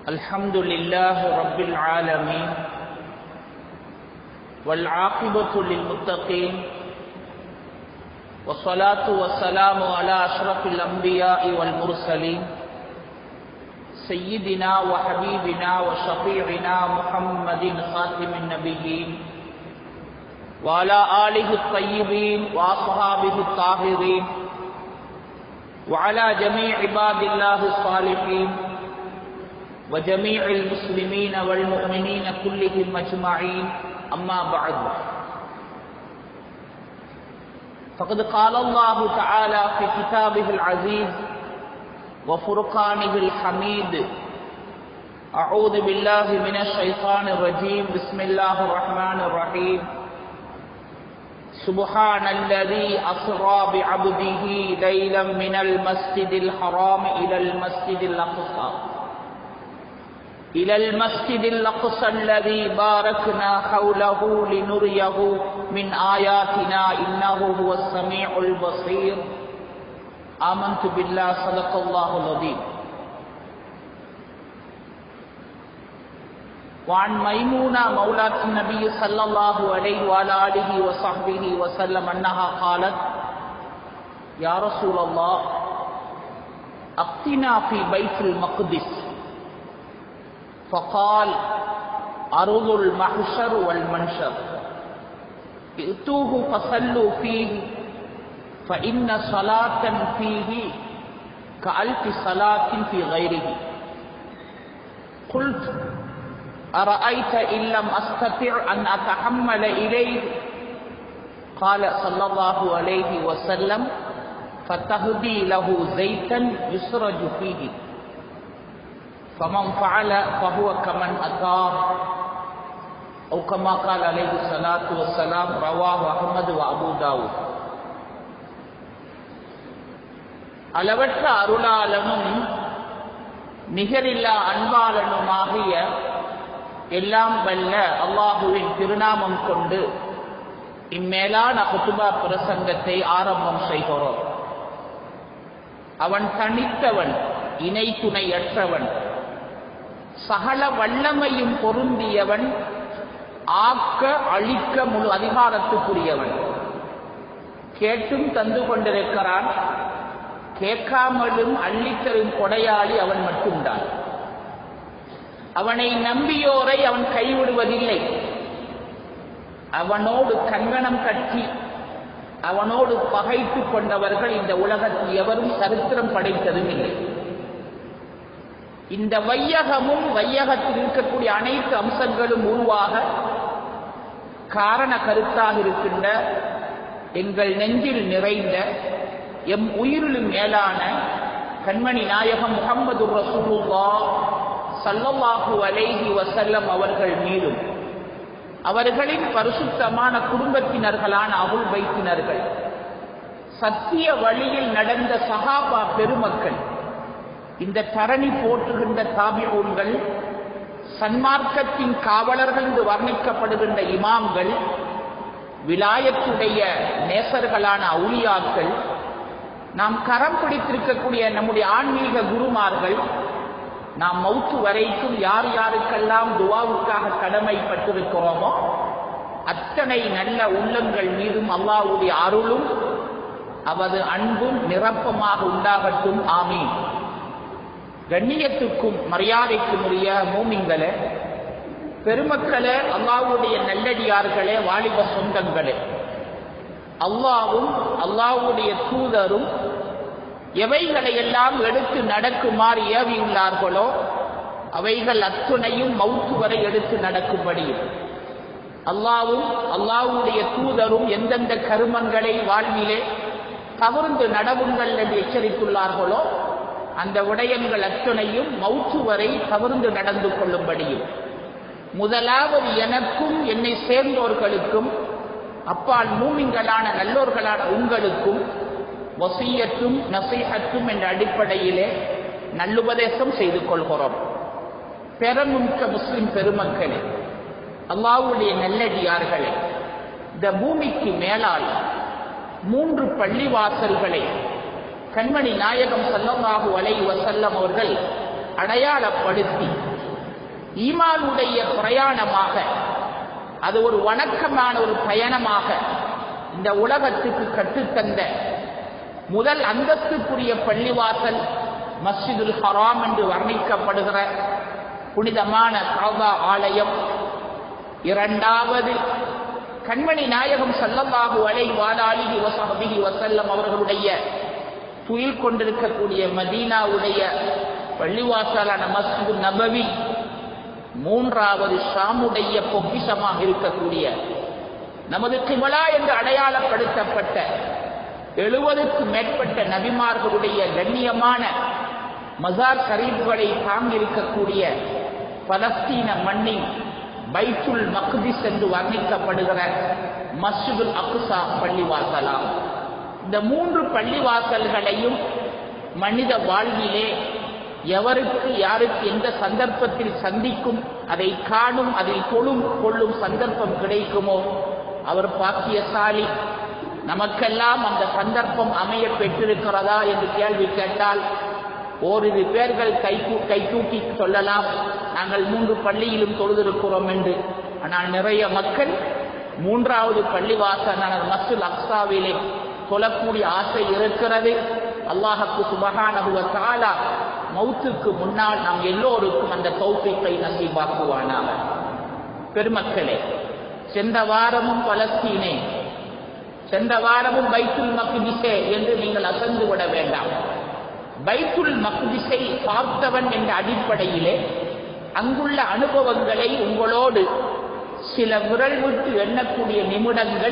الحمد لله رب العالمين والعاقبة للمتقين والصلاة والسلام على أشرف الأنبياء والمرسلين سيدنا وحبيبنا وشفيعنا محمد خاتم النبيين وعلى آله الطيبين وأصحابه الطاهرين وعلى جميع عباد الله الصالحين وجميع المسلمين والمؤمنين كلهم أجمعين أما بعد فقد قال الله تعالى في كتابه العزيز وفرقانه الحميد أعوذ بالله من الشيطان الرجيم بسم الله الرحمن الرحيم سبحان الذي أسرى بعبده ليلا من المسجد الحرام إلى المسجد الأقصى إلى المسجد الأقصى الذي باركنا حوله لنريه من آياتنا إنه هو السميع البصير آمنت بالله صدق الله العظيم وعن ميمونة مولاة النبي صلى الله عليه وعلى آله وصحبه وسلم أنها قالت يا رسول الله أقتنا في بيت المقدس فقال أرض المحشر والمنشر ائتوه فصلوا فيه فإن صلاة فيه كألف صلاة في غيره قلت أرأيت إن لم أستطع أن أتحمل إليه قال صلى الله عليه وسلم فتهدي له زيتا يسرج فيه فمن فعل فهو كمن أتاه أو كما قال عليه الصلاة والسلام رواه أحمد وأبو داود அளவற்ற அருளாளனும் நிகரில்லா அன்பாளனுமாகிய எல்லாம் வல்ல அல்லாஹுவின் திருநாமம் கொண்டு இம்மேலான குத்துபா பிரசங்கத்தை ஆரம்பம் செய்கிறோம் அவன் தனித்தவன் இணை துணையற்றவன் சகல வல்லமையும் பொருந்தியவன் ஆக்க அழிக்க முழு அதிகாரத்துக்குரியவன் கேட்டும் தந்து கொண்டிருக்கிறான் கேட்காமலும் அள்ளித்தரும் கொடையாளி அவன் மட்டும்தான் அவனை நம்பியோரை அவன் கைவிடுவதில்லை அவனோடு கங்கணம் கட்டி அவனோடு பகைத்து கொண்டவர்கள் இந்த உலகத்தில் எவரும் சரித்திரம் படைத்ததும் இல்லை இந்த வையகமும் வையகத்தில் இருக்கக்கூடிய அனைத்து அம்சங்களும் உருவாக காரண கருத்தாக இருக்கின்ற எங்கள் நெஞ்சில் நிறைந்த எம் உயிரிலும் மேலான கண்மணி நாயகம் முகமது ரசூலுல்லா சல்லல்லாஹு அலைஹி வசல்லம் அவர்கள் மீதும் அவர்களின் பரிசுத்தமான குடும்பத்தினர்களான அகுல் வைத்தினர்கள் சத்திய வழியில் நடந்த சகாபா பெருமக்கள் இந்த தரணி போற்றுகின்ற தாபியூன்கள் சன்மார்க்கத்தின் காவலர்கள் என்று வர்ணிக்கப்படுகின்ற இமாம்கள் விலாயத்துடைய நேசர்களான அவுளியாக்கள் நாம் கரம் பிடித்திருக்கக்கூடிய நம்முடைய ஆன்மீக குருமார்கள் நாம் மௌத்து வரைக்கும் யார் யாருக்கெல்லாம் துவாவுக்காக கடமைப்பட்டிருக்கிறோமோ அத்தனை நல்ல உள்ளங்கள் மீதும் அல்லாவுடைய அருளும் அவரது அன்பும் நிரப்பமாக உண்டாகட்டும் ஆமீன் கண்ணியத்துக்கும் மரியாதைக்கும் உரிய மூமிங்களே பெருமக்களே அல்லாவுடைய நல்லடியார்களே வாலிப சொந்தங்களே அல்லாவும் அல்லாவுடைய தூதரும் எவைகளை எல்லாம் எடுத்து நடக்குமாறு ஏவியுள்ளார்களோ அவைகள் அத்துணையும் மவுத்து வரை எடுத்து நடக்கும்படியும் அல்லாவும் அல்லாவுடைய தூதரும் எந்தெந்த கருமங்களை வாழ்விலே தவிர்ந்து நடவுங்கள் என்று எச்சரித்துள்ளார்களோ அந்த விடயங்கள் அத்துணையும் மவுத்து வரை தவிர்ந்து நடந்து கொள்ளும்படியும் முதலாவது எனக்கும் என்னை சேர்ந்தோர்களுக்கும் அப்பால் மூமிங்களான நல்லோர்களான உங்களுக்கும் வசியத்தும் நசீகத்தும் என்ற அடிப்படையிலே நல்லுபதேசம் செய்து கொள்கிறோம் பெறமுக்க முஸ்லிம் பெருமக்களே அல்லாவுடைய நல்லடியார்களே இந்த பூமிக்கு மேலால் மூன்று பள்ளிவாசல்களை கண்மணி நாயகம் ஸல்லல்லாஹு அலைஹி வஸல்லம் அவர்கள் அடையாளப்படுத்தி ஈமானுடைய பிரயாணமாக அது ஒரு வணக்கமான ஒரு பயணமாக இந்த உலகத்துக்கு கற்றுத்தந்த முதல் அந்தஸ்துக்குரிய பள்ளிவாசல் மஸ்ஜிதுல் ஹராம் என்று வர்ணிக்கப்படுகிற புனிதமான காபா ஆலயம் இரண்டாவது கண்மணி நாயகம் சல்லல்லாஹு அலை வாலாலிஹி வசஹபிஹி வசல்லம் அவர்களுடைய துயில் கொண்டிருக்கக்கூடிய மதீனாவுடைய பள்ளிவாசலான மஸ்ஜிது நபவி மூன்றாவது ஷாமுடைய பொக்கிஷமாக இருக்கக்கூடிய நமது கிமலா என்று அடையாளப்படுத்தப்பட்ட எழுபதுக்கு மேற்பட்ட நபிமார்களுடைய கண்ணியமான மசார் கரீபுகளை தாங்கியிருக்கக்கூடிய பலஸ்தீன மண்ணின் பைத்துல் மக்திஸ் என்று வர்ணிக்கப்படுகிற மஸ்ஜிதுல் அக்ஸா பள்ளிவாசலாம் இந்த மூன்று பள்ளிவாசல்களையும் மனித வாழ்விலே எவருக்கு யாருக்கு எந்த சந்தர்ப்பத்தில் சந்திக்கும் அதை காணும் அதில் கொள்ளும் கொள்ளும் சந்தர்ப்பம் கிடைக்குமோ அவர் பாக்கியசாலி நமக்கெல்லாம் அந்த சந்தர்ப்பம் அமைய பெற்றிருக்கிறதா என்று கேள்வி கேட்டால் ஓரிரு பேர்கள் கை கை தூக்கி சொல்லலாம் நாங்கள் மூன்று பள்ளியிலும் தொழுதிருக்கிறோம் என்று ஆனால் நிறைய மக்கள் மூன்றாவது பள்ளிவாசலான மசுல் அக்ஸாவிலே சொல்லக்கூடிய ஆசை இருக்கிறது அல்லாஹக்கு சுபகானகுவ தாலா மௌத்துக்கு முன்னால் நாம் எல்லோருக்கும் அந்த தௌசிப்பை நம்பிவாக்குவானாக பெருமக்களே சென்ற வாரமும் பலஸ்தீனே சென்ற வாரமும் பைத்துல் மக்திசே என்று நீங்கள் அசந்து விட வேண்டாம் பைத்துல் மக்திசை பார்த்தவன் என்ற அடிப்படையிலே அங்குள்ள அனுபவங்களை உங்களோடு சில விரல் விட்டு எண்ணக்கூடிய நிமிடங்கள்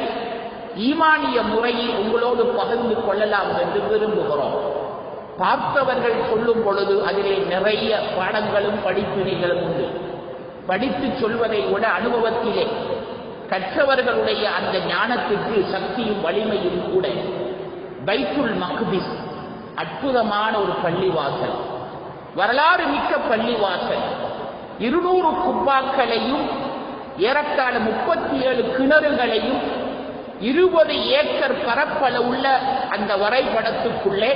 ஈமானிய முறையில் உங்களோடு பகிர்ந்து கொள்ளலாம் என்று விரும்புகிறோம் பார்த்தவர்கள் சொல்லும் பொழுது அதிலே நிறைய பாடங்களும் படிப்பினைகளும் உண்டு படித்து சொல்வதை விட அனுபவத்திலே கற்றவர்களுடைய அந்த ஞானத்துக்கு சக்தியும் வலிமையும் கூட பைத்துல் மக்திஸ் அற்புதமான ஒரு பள்ளிவாசல் வரலாறு மிக்க பள்ளிவாசல் இருநூறு குப்பாக்களையும் ஏறத்தாழ முப்பத்தி ஏழு கிணறுகளையும் இருபது ஏக்கர் பரப்பளவுள்ள அந்த வரைபடத்துக்குள்ளே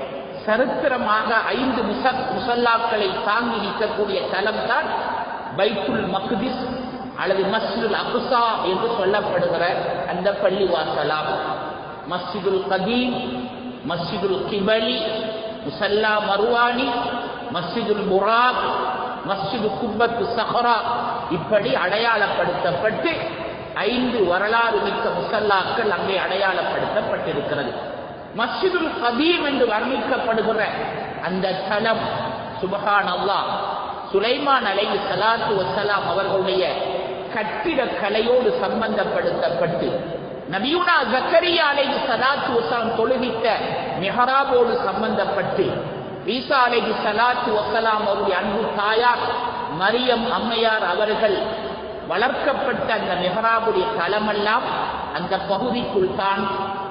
சரித்திரமாக ஐந்து முச முசல்லாக்களை தாங்கி நிற்கக்கூடிய தலம் தான் பைத்துல் மக்திஸ் அல்லது மஸ்ஜிதுல் அகுசா என்று சொல்லப்படுகிற அந்த பள்ளிவாசலாம் மஸ்ஜிதுல் கதீம் மஸ்ஜிதுல் கிபலி முசல்லா மருவானி மஸ்ஜிதுல் முராக் மஸ்ஜிது குப்பத்து சஹரா இப்படி அடையாளப்படுத்தப்பட்டு ஐந்து வரலாறு மிக்க முசல்லாக்கள் அங்கே அடையாளப்படுத்தப்பட்டிருக்கிறது மஸ்ஜிதுல் கதீம் என்று வர்ணிக்கப்படுகிற அந்த தலம் சுபஹான் அல்லாஹ் சுலைமான் அலை சலாத்து வசலாம் அவர்களுடைய கட்டிட கலையோடு சம்பந்தப்படுத்தப்பட்டு நபியுனா ஜக்கரியா அலை சலாத்து வசலாம் தொழுவித்த மெஹராபோடு சம்பந்தப்பட்டு ஈசா அலை சலாத்து வசலாம் அவருடைய அன்பு தாயார் மரியம் அம்மையார் அவர்கள் வளர்க்கப்பட்ட அந்த மெஹராபுடைய தலமெல்லாம் அந்த பகுதிக்குள் தான்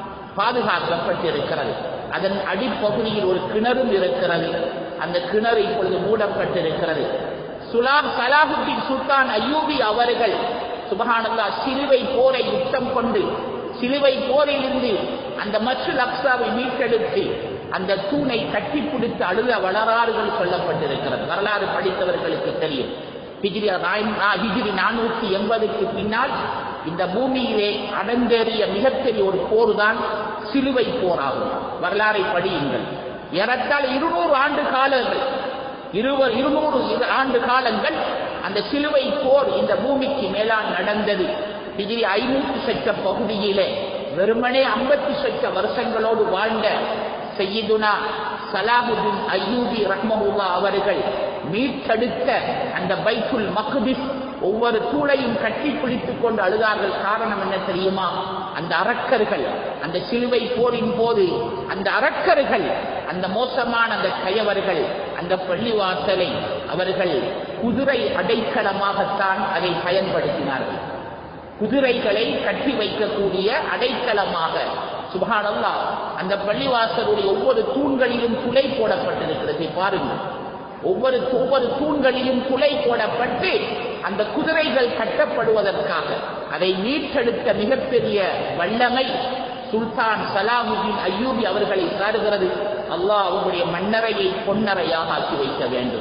பாதுகாக்கப்பட்டிருக்கிறது அதன் அடிப்பகுதியில் ஒரு கிணறும் இருக்கிறது அந்த கிணறு இப்பொழுது மூடப்பட்டிருக்கிறது சுலாம் சலாஹுத்தின் சுல்தான் அய்யூபி அவர்கள் சுபஹானல்லா சிலுவை போரை யுத்தம் கொண்டு சிலுவை போரிலிருந்து அந்த மற்ற அக்ஸாவை மீட்டெடுத்து அந்த தூணை கட்டி பிடித்து அழுத வரலாறுகள் சொல்லப்பட்டிருக்கிறது வரலாறு படித்தவர்களுக்கு தெரியும் ஹிஜ்ரி ஹிஜ்ரி நானூற்றி எண்பதுக்கு பின்னால் இந்த பூமியிலே அடங்கேறிய மிகப்பெரிய ஒரு போர் தான் சிலுவை போராகும் வரலாறை படியுங்கள் ஏறத்தால் இருநூறு ஆண்டு காலங்கள் இருவர் இருநூறு ஆண்டு காலங்கள் அந்த சிலுவை போர் இந்த பூமிக்கு மேலால் நடந்தது டிகிரி ஐநூற்றி சட்ட பகுதியிலே வெறுமனே ஐம்பத்தி சட்ட வருஷங்களோடு வாழ்ந்த செய்யுதுனா சலாஹுதீன் அய்யூபி ரஹ்மஹுல்லா அவர்கள் மீட்டெடுத்த அந்த பைத்துல் மக்திஸ் ஒவ்வொரு தூளையும் கட்டி பிடித்துக் கொண்டு அழுதார்கள் காரணம் என்ன தெரியுமா அந்த அரக்கர்கள் அந்த சிலுவை போரின் போது அந்த அரக்கர்கள் அந்த மோசமான அந்த கயவர்கள் அந்த பள்ளிவாசலை அவர்கள் குதிரை அடைக்கலமாகத்தான் அதை பயன்படுத்தினார்கள் குதிரைகளை கட்டி வைக்கக்கூடிய அடைக்கலமாக சுபானல்லா அந்த பள்ளிவாசலுடைய ஒவ்வொரு தூண்களிலும் துளை போடப்பட்டிருக்கிறது பாருங்கள் ஒவ்வொரு ஒவ்வொரு தூண்களிலும் துளை போடப்பட்டு அந்த குதிரைகள் கட்டப்படுவதற்காக அதை மீட்டெடுத்த மிகப்பெரிய வல்லமை சுல்தான் சலாமுதீன் அய்யூபி அவர்களை சாருகிறது அல்லாஹ் அவருடைய மன்னரையை பொன்னரையாக ஆக்கி வைக்க வேண்டும்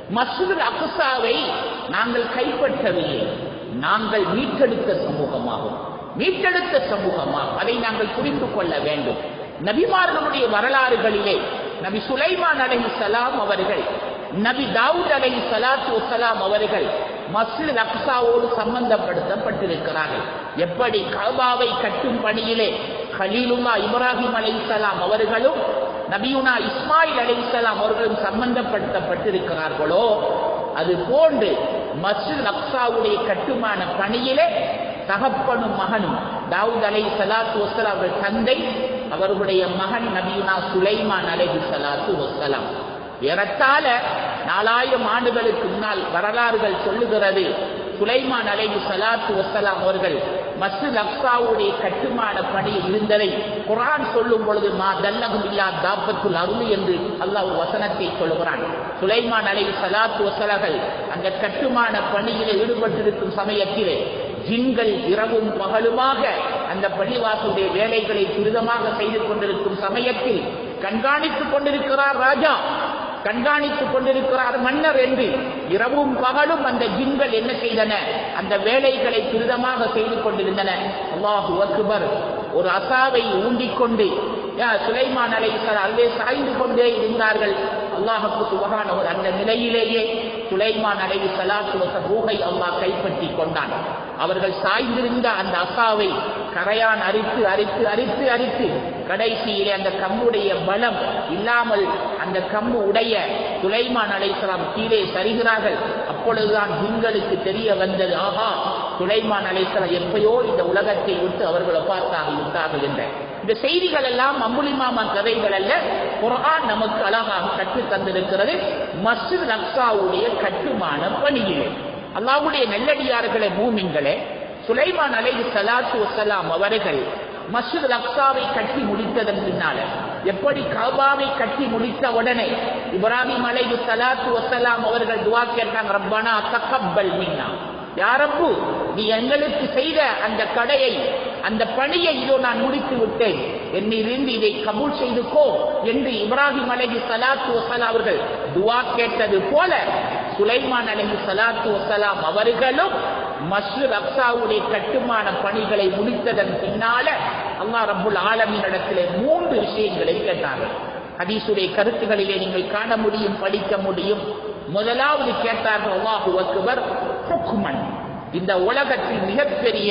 மசூல் அக்சாவை நாங்கள் கைப்பற்றவில்லை நாங்கள் மீட்டெடுத்த சமூகமாகும் மீட்டெடுத்த சமூகமாகும் அதை நாங்கள் புரிந்து கொள்ள வேண்டும் நபிமார்களுடைய வரலாறுகளிலே நபி சுலைமான் அலஹி சலாம் அவர்கள் நபி தாவூத் அலஹி சலாத்து வசலாம் அவர்கள் மஸ்ஜித் அக்சாவோடு சம்பந்தப்படுத்தப்பட்டிருக்கிறார்கள் எப்படி கபாவை கட்டும் பணியிலே ஹலீலுல்லா இப்ராஹிம் அலைசலாம் அவர்களும் நபியுனா இஸ்மாயில் அலைசலாம் அவர்களும் சம்பந்தப்படுத்தப்பட்டிருக்கிறார்களோ அது போன்று மஸ்ஜித் அக்சாவுடைய கட்டுமான பணியிலே தகப்பனும் மகனும் தாவூத் அலை சலாத்து வசலாம் அவர்கள் தந்தை அவர்களுடைய மகன் நபியுனா சுலைமான் அலைஹி சலாத்து வசலாம் ஏறத்தாழ நாலாயிரம் ஆண்டுகளுக்கு முன்னால் வரலாறுகள் சொல்லுகிறது சுலைமான் அலைஹி சலாத்து வசலாம் அவர்கள் மஸ்ஜித் அக்சாவுடைய கட்டுமான பணியில் இருந்ததை குரான் சொல்லும் பொழுது மா தல்லகும் இல்லா தாபத்துல் அருள் என்று அல்லாஹ் ஒரு வசனத்தை சொல்லுகிறான் சுலைமான் அலைஹி சலாத்து வசலர்கள் அந்த கட்டுமான பணியில் ஈடுபட்டிருக்கும் சமயத்திலே ஜின்கள் இரவும் பகலுமாக அந்த பள்ளிவாசலுடைய வேலைகளை துரிதமாக செய்து கொண்டிருக்கும் சமயத்தில் கண்காணித்துக் கொண்டிருக்கிறார் ராஜா கண்காணித்துக் கொண்டிருக்கிறார் மன்னர் என்று இரவும் பகலும் அந்த ஜின்கள் என்ன செய்தன அந்த வேலைகளை துரிதமாக செய்து கொண்டிருந்தன அல்லாஹு அக்பர் ஒரு அசாவை ஊண்டிக்கொண்டு சுலைமான் அலைசர் அல்லே சாய்ந்து கொண்டே இருந்தார்கள் அல்லாஹுக்கு சுபகானவர் அந்த நிலையிலேயே சுலைமான் அலைவி சலாத்து ரூகை அல்லாஹ் கைப்பற்றி கொண்டான் அவர்கள் சாய்ந்திருந்த அந்த அசாவை கரையான் அரித்து அரித்து அரித்து அரித்து கடைசியிலே அந்த கம்புடைய பலம் இல்லாமல் அந்த கம்பு உடைய சுலைமான் அலைசலாம் கீழே சரிகிறார்கள் அப்பொழுதுதான் ஜிங்களுக்கு தெரிய வந்தது ஆஹா சுலைமான் அலைசலாம் எப்பயோ இந்த உலகத்தை விட்டு அவர்கள் ஒப்பாத்தாகி விட்டார்கள் என்ற இந்த செய்திகள் எல்லாம் அம்புலிமாமா கதைகள் அல்ல குரான் நமக்கு அழகாக கற்றுத் தந்திருக்கிறது மஸ்ஜித் அக்சாவுடைய கட்டுமான பணியிலே அல்லாவுடைய நெல்லடியார்களே மூமின்களே சுலைமான் அலைஹி சலாத்து வசலாம் அவர்கள் மஸ்ஜித் அக்சாவை கட்டி முடித்ததன் பின்னால எப்படி கபாவை கட்டி முடித்த உடனே இப்ராஹிம் அலைஹி சலாத்து வசலாம் அவர்கள் துவா கேட்டாங்க ரப்பானா தக்கப்பல் மின்னா யாரப்பு நீ எங்களுக்கு செய்த அந்த கடையை அந்த பணியை இதோ நான் முடித்து விட்டேன் என்னிலிருந்து இதை கபூல் செய்துக்கோ என்று இப்ராஹிம் அலஹி சலாத்து வசலாம் அவர்கள் துவா கேட்டது போல சுலைமான் அலஹி சலாத்து வசலாம் அவர்களும் மஸ்ஜித் அக்சாவுடைய கட்டுமான பணிகளை முடித்ததன் பின்னால அல்லாஹ் ரபுல் ஆலமின் இடத்திலே மூன்று விஷயங்களை கேட்டார்கள் ஹதீசுடைய கருத்துகளிலே நீங்கள் காண முடியும் படிக்க முடியும் முதலாவது கேட்டார்கள் அல்லாஹு அக்பர் ஹுக்மன் இந்த உலகத்தில் மிகப்பெரிய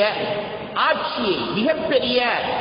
ஆட்சியை மிகப்பெரிய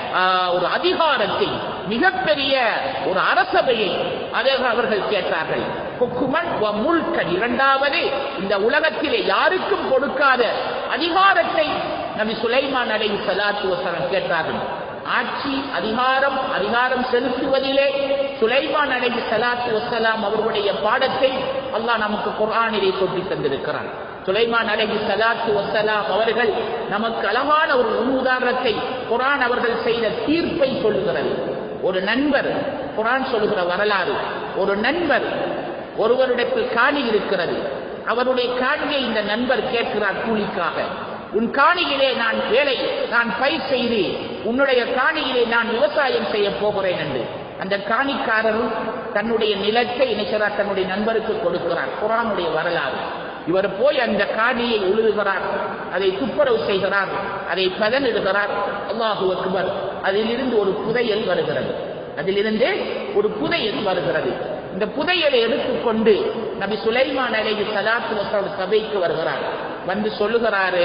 ஒரு அதிகாரத்தை மிகப்பெரிய ஒரு அரசவையை அதை அவர்கள் கேட்டார்கள் ஹுக்குமன் முல்கன் இரண்டாவது இந்த உலகத்திலே யாருக்கும் கொடுக்காத அதிகாரத்தை நபி சுலைமான் அலை சலாத்து வசனம் கேட்டார்கள் ஆட்சி அதிகாரம் அதிகாரம் செலுத்துவதிலே சுலைமான் அலை சலாத்து வசலாம் அவர்களுடைய பாடத்தை அல்லாஹ் நமக்கு குரானிலே கொட்டி தந்திருக்கிறான் சுலைமான் அலஹி சலாத்து வசலாம் அவர்கள் நமக்கு அழகான ஒரு முன்னுதாரணத்தை குரான் அவர்கள் செய்த தீர்ப்பை சொல்லுகிறது ஒரு நண்பர் குரான் சொல்லுகிற வரலாறு ஒரு நண்பர் ஒருவரிடத்தில் காணி இருக்கிறது அவருடைய காணியை இந்த நண்பர் கேட்கிறார் கூலிக்காக உன் காணியிலே நான் வேலை நான் பயிர் செய்து உன்னுடைய காணியிலே நான் விவசாயம் செய்ய போகிறேன் என்று அந்த காணிக்காரரும் தன்னுடைய நிலத்தை இணைக்கிறார் தன்னுடைய நண்பருக்கு கொடுக்கிறார் குரானுடைய வரலாறு இவர் போய் அந்த காணியை உழுதுகிறார் அதை துப்புரவு செய்கிறார் அதை பதனிடுகிறார் அல்லாஹு அக்பர் அதிலிருந்து ஒரு புதையல் வருகிறது அதிலிருந்து ஒரு புதையல் வருகிறது இந்த புதையலை எடுத்துக்கொண்டு நபி சுலைமான் அலைஹி சலாத்து வசோட சபைக்கு வருகிறார் வந்து சொல்லுகிறாரு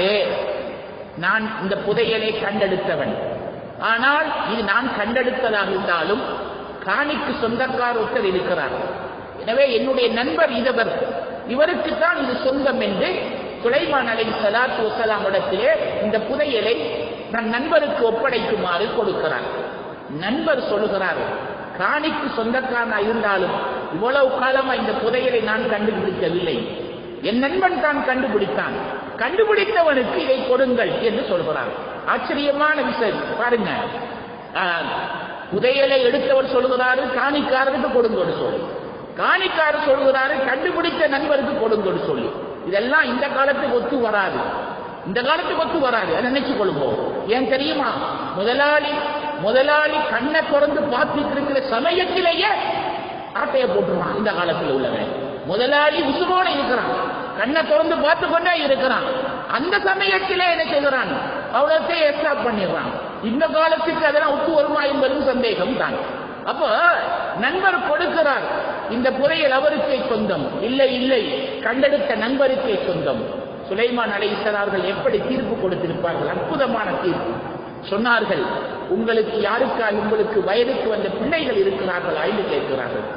நான் இந்த புதையலை கண்டெடுத்தவன் ஆனால் இது நான் கண்டெடுத்ததாக இருந்தாலும் காணிக்கு சொந்தக்கார் ஒருத்தர் இருக்கிறார் எனவே என்னுடைய நண்பர் இதவர் இவருக்குத்தான் இது சொந்தம் என்று சுலைமான் அலை சலாத்து வசலாம் இடத்திலே இந்த புதையலை தன் நண்பருக்கு ஒப்படைக்குமாறு கொடுக்கிறார் நண்பர் சொல்லுகிறார் காணிக்கு சொந்தக்காரனா இருந்தாலும் இவ்வளவு காலமா இந்த புதையலை நான் கண்டுபிடிக்கவில்லை என் நண்பன் தான் கண்டுபிடித்தான் கண்டுபிடித்தவனுக்கு இதை கொடுங்கள் என்று சொல்கிறார் ஆச்சரியமான விஷயம் பாருங்க புதையலை எடுத்தவர் சொல்லுகிறாரு காணிக்காரருக்கு கொடுங்கன்னு சொல்லி காணிக்காரர் சொல்கிறாரு கண்டுபிடித்த நண்பருக்கு கொடுங்கன்னு சொல்லி இதெல்லாம் இந்த காலத்துக்கு ஒத்து வராது இந்த காலத்துக்கு ஒத்து வராது அதை நினைச்சு கொள்வோம் ஏன் தெரியுமா முதலாளி முதலாளி கண்ணை திறந்து பார்த்துட்டு இருக்கிற சமயத்திலேயே ஆட்டையை போட்டுருவான் இந்த காலத்தில் உள்ளவன் முதலாளி உசுரோட இருக்கிறான் கண்ணை திறந்து பார்த்து கொண்டே இருக்கிறான் அந்த சமயத்திலே என்ன செய்கிறான் அவ்வளோத்தையும் எக்ஸ்ட்ரா பண்ணிடுறான் இந்த காலத்துக்கு அதெல்லாம் ஒத்து வருமா என்பதும் சந்தேகம் தான் அப்போ நண்பர் கொடுக்கிறார் இந்த புதையல் அவருக்கே சொந்தம் இல்லை இல்லை கண்டெடுத்த நண்பருக்கே சொந்தம் சுலைமான் அலைசலார்கள் எப்படி தீர்ப்பு கொடுத்திருப்பார்கள் அற்புதமான தீர்ப்பு சொன்னார்கள் உங்களுக்கு யாருக்காக உங்களுக்கு வயதுக்கு வந்த பிள்ளைகள் இருக்கிறார்கள் என்று கேட்கிறார்கள்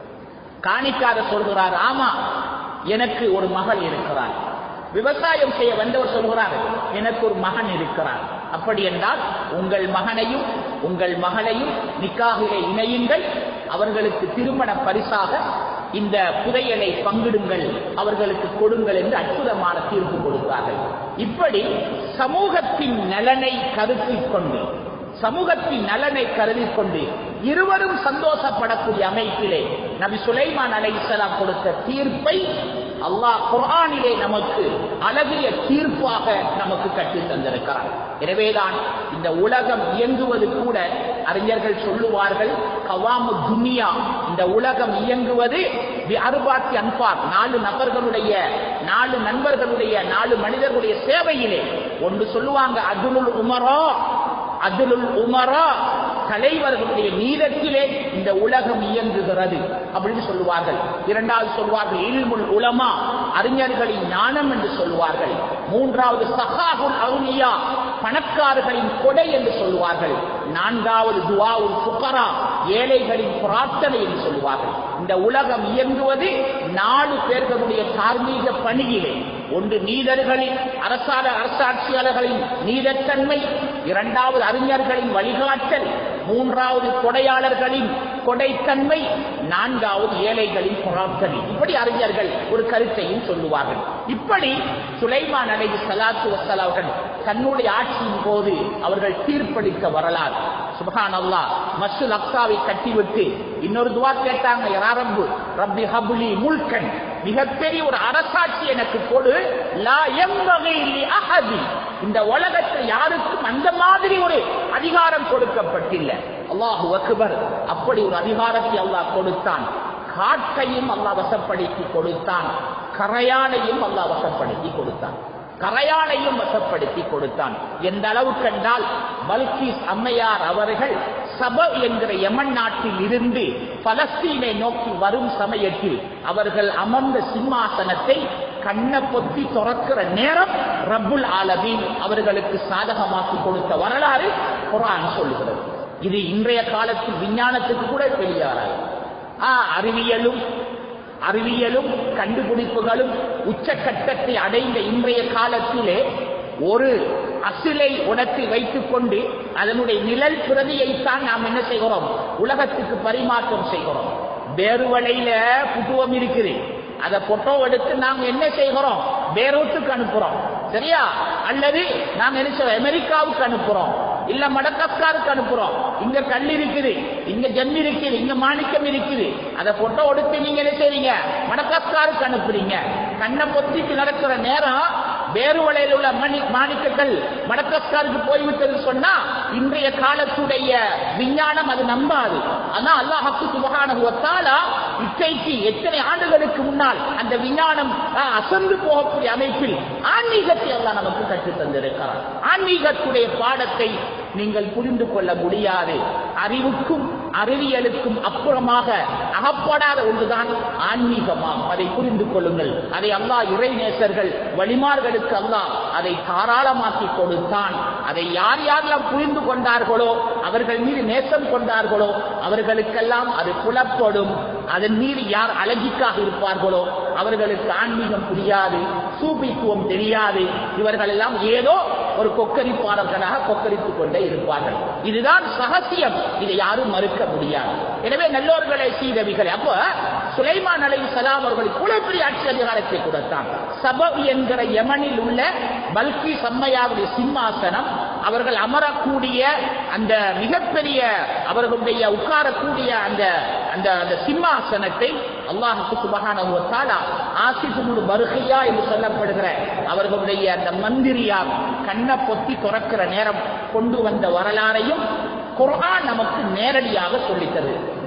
காணிக்காத சொல்கிறார் ஆமா எனக்கு ஒரு மகள் இருக்கிறார் விவசாயம் செய்ய வந்தவர் சொல்கிறார் எனக்கு ஒரு மகன் இருக்கிறார் அப்படி என்றால் உங்கள் மகனையும் உங்கள் மகளையும் நிக்காகிலே இணையுங்கள் அவர்களுக்கு திருமண பரிசாக இந்த புதையலை பங்கிடுங்கள் அவர்களுக்கு கொடுங்கள் என்று அற்புதமான தீர்ப்பு கொடுத்தார்கள் இப்படி சமூகத்தின் நலனை கருத்தில் கொண்டு சமூகத்தின் நலனை கருதி கொண்டு இருவரும் சந்தோஷப்படக்கூடிய அமைப்பிலே நபி சுலைமான் அலைசலாம் கொடுத்த தீர்ப்பை அல்லாஹ் குர்ஆனிலே நமக்கு அழகிய தீர்ப்பாக நமக்கு கட்டி தந்திருக்கிறார் எனவேதான் இந்த உலகம் இயங்குவது கூட அறிஞர்கள் சொல்லுவார்கள் கவாமு துனியா இந்த உலகம் இயங்குவது அறுபாத்தி அன்பார் நாலு நபர்களுடைய நாலு நண்பர்களுடைய நாலு மனிதர்களுடைய சேவையிலே ஒன்று சொல்லுவாங்க அதுலுல் உமரா அதுலுல் உமரா தலைவர்களுடைய நீதத்திலே இந்த உலகம் இயங்குகிறது அப்படின்னு சொல்லுவார்கள் இரண்டாவது சொல்வார்கள் இல்முல் உலமா அறிஞர்களின் ஞானம் என்று சொல்வார்கள் மூன்றாவது சஹாகுல் அவுனியா பணக்காரர்களின் கொடை என்று சொல்லுவார்கள் நான்காவது துவாவுல் புகரா ஏழைகளின் பிரார்த்தனை என்று சொல்லுவார்கள் இந்த உலகம் இயங்குவது நாலு பேர்களுடைய தார்மீக பணியிலே ஒன்று நீதர்களின் அரசாள அரசாட்சியாளர்களின் நீதத்தன்மை இரண்டாவது அறிஞர்களின் வழிகாட்டல் மூன்றாவது கொடையாளர்களின் கொடைத்தன்மை நான்காவது ஏழைகளின் பிரார்த்தனை இப்படி அறிஞர்கள் ஒரு கருத்தையும் சொல்லுவார்கள் இப்படி சுலைமான் அலை சலாத்து வசல் அவர்கள் தன்னுடைய ஆட்சியின் போது அவர்கள் தீர்ப்பளித்த வரலாறு சுபஹான் அல்லா மசூல் அக்சாவை கட்டிவிட்டு இன்னொரு துவா கேட்டாங்க யாரம்பு ரப்பி ஹபுலி முல்கன் மிகப்பெரிய ஒரு அரசாட்சி எனக்கு கொடு லா எம்பகை லி அஹதி இந்த உலகத்தில் யாருக்கும் அந்த மாதிரி ஒரு அதிகாரம் கொடுக்கப்பட்டில்லை அல்லாஹு அக்பர் அப்படி ஒரு அதிகாரத்தை அல்லாஹ் கொடுத்தான் காட்டையும் அல்லாஹ் வசப்படுத்தி கொடுத்தான் கரையானையும் அல்லாஹ் வசப்படுத்தி கொடுத்தான் கரையானையும் வசப்படுத்தி கொடுத்தான் எந்த அளவு கண்டால் பல்கீஸ் அம்மையார் அவர்கள் சப என்கிற யமன் நாட்டில் இருந்து பலஸ்தீனை நோக்கி வரும் சமயத்தில் அவர்கள் அமர்ந்த சிம்மாசனத்தை கண்ணை பொத்தி துறக்கிற நேரம் ரப்புல் ஆலமீன் அவர்களுக்கு சாதகமாக்கி கொடுத்த வரலாறு குரான் சொல்லுகிறது இது இன்றைய காலத்தில் விஞ்ஞானத்துக்கு கூட வெளியாறாது ஆ அறிவியலும் அறிவியலும் கண்டுபிடிப்புகளும் உச்சக்கட்டத்தை அடைந்த இன்றைய காலத்திலே ஒரு அசிலை உணர்த்தி வைத்துக் கொண்டு அதனுடைய நிழல் பிரதியைத்தான் நாம் என்ன செய்கிறோம் உலகத்துக்கு பரிமாற்றம் செய்கிறோம் வேறுவலையில புத்துவம் இருக்குது அதை பொட்டோ எடுத்து நாம் என்ன செய்கிறோம் பேரூட்டுக்கு அனுப்புறோம் சரியா அல்லது நாம் என்ன செய்வோம் அமெரிக்காவுக்கு அனுப்புறோம் இல்ல மடக்கஸ்காருக்கு அனுப்புறோம் இங்க கல் இருக்குது இங்க ஜெம் இருக்குது இங்க மாணிக்கம் இருக்குது அதை போட்டோ எடுத்து நீங்க என்ன செய்றீங்க மடக்கஸ்காருக்கு அனுப்புறீங்க கண்ணை பொத்திட்டு நடக்கிற நேரம் வேறு வலையில் உள்ள மணி மாணிக்கங்கள் மடக்கஸ்காருக்கு போய்விட்டது சொன்னா இன்றைய காலத்துடைய விஞ்ஞானம் அது நம்பாது ஆனா அல்லாஹக்கு சுபகானுவத்தாலா இச்சைக்கு எத்தனை ஆண்டுகளுக்கு முன்னால் அந்த விஞ்ஞானம் ஆஹ், அசந்து போகக்கூடிய அமைப்பில் ஆன்மீகத்தை எல்லாம் நமக்கு கற்றுத் தந்திருக்கிறார் ஆன்மீகத்துடைய பாடத்தை நீங்கள் புரிந்து கொள்ள முடியாது அறிவுக்கும் அறிவியலுக்கும் அப்புறமாக அகப்படாத ஒன்றுதான் ஆன்மீகமாகும் அதை புரிந்து கொள்ளுங்கள் அதை அல்லாஹ் இறைநேசர்கள் வழிமார்களுக்கு அல்லாஹ் அதை தாராளமாக்கி கொடுத்தான் அதை யார் யாரெல்லாம் புரிந்து கொண்டார்களோ அவர்கள் மீது நேசம் கொண்டார்களோ அவர்களுக்கெல்லாம் அது புலப்படும் அதன் மீது யார் அலகிக்காக இருப்பார்களோ அவர்களுக்கு ஆன்மீகம் புரியாது சூபித்துவம் தெரியாது இவர்கள் எல்லாம் ஏதோ ஒரு கொக்கரிப்பாளர்களாக கொக்கரித்துக் கொண்டே இருப்பார்கள் இதுதான் ரகசியம் இதை யாரும் மறுக்க முடியாது எனவே நல்லோர்களை சீதவிகளை அப்ப சுலைமான் அலை சலாம் அவர்கள் இவ்வளவு பெரிய ஆட்சி அதிகாரத்தை கொடுத்தான் சப என்கிற யமனில் உள்ள பல்கி சம்மையாவுடைய சிம்மாசனம் அவர்கள் அமரக்கூடிய அந்த மிகப்பெரிய அவர்களுடைய உட்காரக்கூடிய அந்த அந்த அந்த சிம்மாசனத்தை அல்லாஹுக்கு சுபகான ஆசிசுமுடு மருகையா என்று சொல்லப்படுகிற அவர்களுடைய அந்த மந்திரியா கண்ணை பொத்தி துறக்கிற நேரம் கொண்டு வந்த வரலாறையும் குர்ஆன் நமக்கு நேரடியாக சொல்லித்தது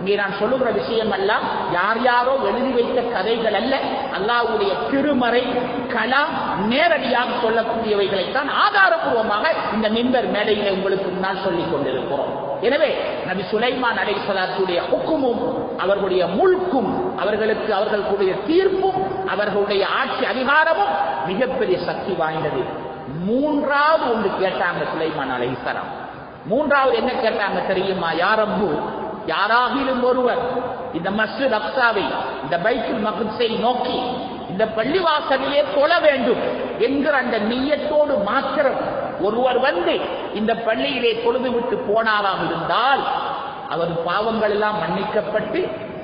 இங்கே நான் சொல்லுகிற விஷயம் எல்லாம் யார் யாரோ எழுதி வைத்த கதைகள் அல்ல அல்லாஹ்வுடைய திருமறை கலாம் நேரடியாக சொல்லக்கூடியவைகளைத்தான் ஆதாரபூர்வமாக இந்த மின்பர் மேடையிலே உங்களுக்கு முன்னால் சொல்லிக் கொண்டிருக்கிறோம் எனவே நபி சுலைமான் அலைசலாத்துடைய ஹுக்குமும் அவர்களுடைய முழுக்கும் அவர்களுக்கு அவர்களுடைய தீர்ப்பும் அவர்களுடைய ஆட்சி அதிகாரமும் மிகப்பெரிய சக்தி வாய்ந்தது மூன்றாவது ஒன்று கேட்டாங்க சுலைமான் அலைசலாம் மூன்றாவது என்ன கேட்டாங்க தெரியுமா யாரம்பு யாராகிலும் ஒருவர் இந்த மஸ்ஜித் அக்சாவை இந்த பைத்துல் மக்ஸை நோக்கி இந்த பள்ளிவாசலிலே தொழ வேண்டும் என்கிற அந்த நீயத்தோடு மாத்திரம் ஒருவர் வந்து இந்த பள்ளியிலே தொழுது விட்டு போனாராம் இருந்தால் அவர் பாவங்கள் எல்லாம் மன்னிக்கப்பட்டு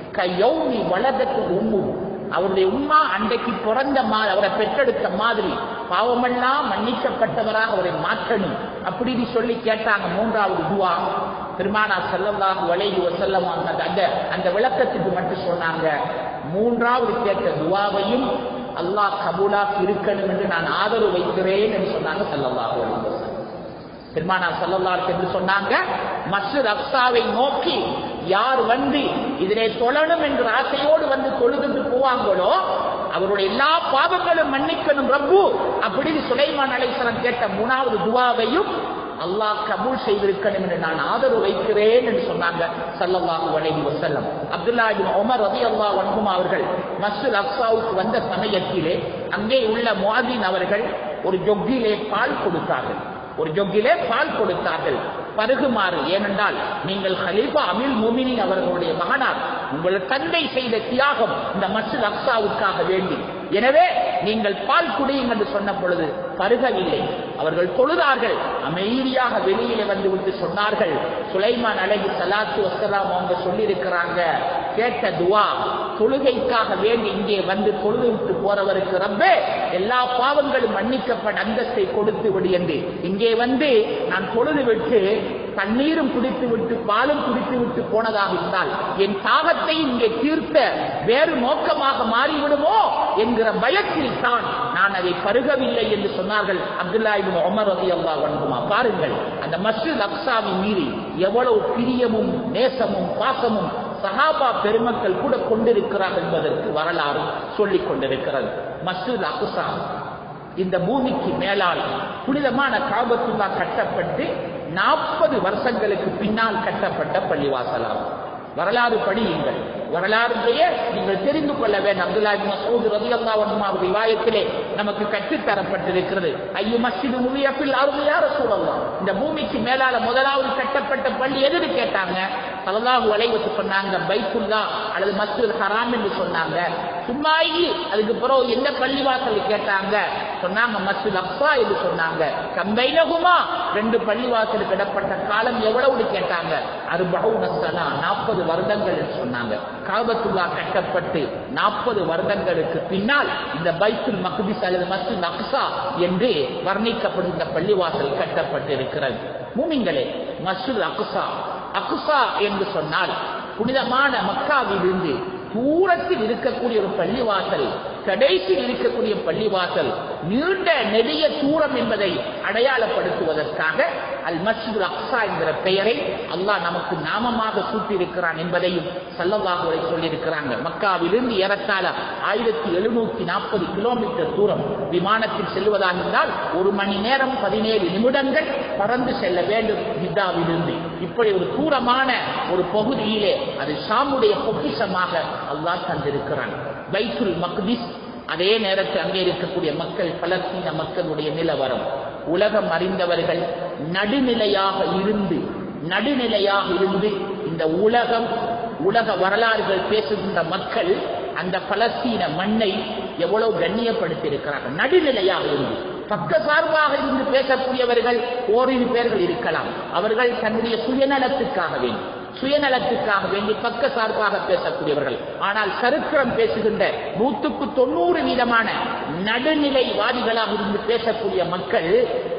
கையௌமி வலதற்கு உம்மு அவருடைய உம்மா அன்றைக்கு பிறந்த மாதிரி அவரை பெற்றெடுத்த மாதிரி பாவமெல்லாம் மன்னிக்கப்பட்டவராக அவரை மாற்றணும் அப்படின்னு சொல்லி கேட்டாங்க மூன்றாவது துவா பெருமானா செல்லல்லாஹு வலைஹி வசல்லம் அந்த அந்த அந்த விளக்கத்துக்கு மட்டும் சொன்னாங்க மூன்றாவது கேட்ட துவாவையும் அல்லாஹ் கபூலாக இருக்கணும் என்று நான் ஆதரவு வைக்கிறேன் என்று சொன்னாங்க செல்லல்லாஹு அலைஹி வஸல்லம் பெருமானா சல்லல்லாஹு என்று சொன்னாங்க மஸ்ஜித் அக்ஸாவை நோக்கி யார் வந்து இதிலே தொழணும் என்ற ஆசையோடு வந்து தொழுதுட்டு போவாங்களோ அவருடைய எல்லா பாவங்களும் மன்னிக்கணும் ரப்பு அப்படின்னு சுலைமான் அலைசலம் கேட்ட மூணாவது துவாவையும் அல்லாஹ் கபூல் செய்திருக்கணும் என்று நான் ஆதரவு வைக்கிறேன் என்று சொன்னாங்க சல்லல்லாஹு அலைஹி வஸல்லம் அப்துல்லா இப்னு உமர் ரலியல்லாஹு அன்ஹும் அவர்கள் மஸ்ஜித் அக்ஸாவுக்கு வந்த சமயத்திலே அங்கே உள்ள முஅதின் அவர்கள் ஒரு ஜொக்கிலே பால் கொடுத்தார்கள் ஒரு ஜொக்கிலே பால் கொடுத்தார்கள் பருகுமாறு ஏனென்றால் நீங்கள் ஹலீஃபா அமில் மோமினின் அவர்களுடைய மகனார் உங்கள் தந்தை செய்த தியாகம் இந்த மஸ்ஜித் அக்ஸாவுக்காக வேண்டி எனவே நீங்கள் பால் குடியும் என்று சொன்ன பொழுது பருகவில்லை அவர்கள் தொழுதார்கள் அமைதியாக வெளியிலே வந்து விட்டு சொன்னார்கள் சுலைமான் அழகி சலாத்து வசலாம் அவங்க சொல்லியிருக்கிறாங்க கேட்ட துவா தொழுகைக்காக வேண்டி இங்கே வந்து தொழுது விட்டு போறவருக்கு ரப்பே எல்லா பாவங்களும் மன்னிக்கப்பட்ட அந்தஸ்தை கொடுத்து விடு என்று இங்கே வந்து நான் தொழுது விட்டு தண்ணீரும் குடித்து விட்டு பாலும் குடித்து விட்டு போனதாக இருந்தால் என் தாகத்தை இங்கே தீர்த்த வேறு நோக்கமாக மாறிவிடுமோ என்கிற பயத்தில் தான் நான் அதை பருகவில்லை என்று சொன்னார்கள் அப்துல்லா இபின் உமர் ரதி அல்லா வன்குமா பாருங்கள் அந்த மஸ்ஜித் அக்ஸாவின் மீறி எவ்வளவு பிரியமும் நேசமும் பாசமும் சஹாபா பெருமக்கள் கூட கொண்டிருக்கிறார்கள் என்பதற்கு வரலாறு சொல்லிக் கொண்டிருக்கிறது மஸ்ஜித் அக்ஸா இந்த பூமிக்கு மேலால் புனிதமான காபத்துல்லா கட்டப்பட்டு நாற்பது வருஷங்களுக்கு பின்னால் கட்டப்பட்ட பள்ளிவாசலாகும் வரலாறு படியுங்கள் வரலாறுடைய நீங்கள் தெரிந்து கொள்ள வேண்டும் அப்துல்லா மசூத் ரதி அல்லா வன்மாவுடைய விவாயத்திலே நமக்கு கற்றுத்தரப்பட்டிருக்கிறது ஐயோ மஸ்ஜிது முவியப்பில் அருமையார சூழலாம் இந்த பூமிக்கு மேலால முதலாவது கட்டப்பட்ட பள்ளி எதுன்னு கேட்டாங்க சலதாகு வளைவத்து சொன்னாங்க பைத்துல்லா அல்லது மஸ்ஜித் ஹராம் என்று சொன்னாங்க சும்மா இல்லை அதுக்கு பிறகு எந்த பள்ளிவாசல் கேட்டாங்க சொன்னாங்க மஸ்ஜித் அக்ஸா என்று சொன்னாங்க கம்பைனகுமா ரெண்டு பள்ளிவாசலுக்கு இடப்பட்ட காலம் எவ்வளவு கேட்டாங்க அறுபகு நஸ்தனா நாற்பது வருடங்கள் என்று சொன்னாங்க காபத்துல்லா கட்டப்பட்டு நாற்பது வருடங்களுக்கு பின்னால் இந்த பைத்துல் மக்திஸ் அல்லது மஸ்ஜித் அக்ஸா என்று வர்ணிக்கப்படும் இந்த பள்ளிவாசல் கட்டப்பட்டிருக்கிறது மூமிங்களே மஸ்ஜித் அக்ஸா அக்ஸா என்று சொன்னால் புனிதமான மக்காவிலிருந்து தூரத்தில் இருக்கக்கூடிய ஒரு பள்ளிவாசல் கடைசியில் இருக்கக்கூடிய பள்ளிவாசல் நீண்ட நெடிய தூரம் என்பதை அடையாளப்படுத்துவதற்காக அல் மஸ்ஜித் அக்ஸா என்கிற பெயரை அல்லாஹ் நமக்கு நாமமாக சூட்டியிருக்கிறான் என்பதையும் சல்லல்லாஹு சொல்லியிருக்கிறாங்க மக்காவிலிருந்து ஏறத்தாழ ஆயிரத்தி எழுநூத்தி நாற்பது கிலோமீட்டர் தூரம் விமானத்தில் செல்வதாக இருந்தால் ஒரு மணி நேரம் பதினேழு நிமிடங்கள் பறந்து செல்ல வேண்டும் ஜித்தாவிலிருந்து இப்படி ஒரு தூரமான ஒரு பகுதியிலே அது ஷாமுடைய பொக்கிஷமாக அல்லாஹ் தந்திருக்கிறான் பைத்துல் மக்திஸ் அதே நேரத்தில் அங்கே இருக்கக்கூடிய மக்கள் பலஸ்தீன மக்களுடைய நிலவரம் உலகம் அறிந்தவர்கள் நடுநிலையாக இருந்து நடுநிலையாக இருந்து இந்த உலகம் உலக வரலாறுகள் பேசுகின்ற மக்கள் அந்த பலஸ்தீன மண்ணை எவ்வளவு கண்ணியப்படுத்தி இருக்கிறார்கள் நடுநிலையாக இருந்து பக்க சார்பாக இருந்து பேசக்கூடியவர்கள் ஓரிரு பேர்கள் இருக்கலாம் அவர்கள் தன்னுடைய சுயநலத்துக்காக வேண்டி சுயநலத்துக்காக வேண்டி பக்க சார்பாக பேசக்கூடியவர்கள் ஆனால் சரித்திரம் பேசுகின்ற நூற்றுக்கு தொண்ணூறு வீதமான நடுநிலைவாதிகளாக இருந்து பேசக்கூடிய மக்கள்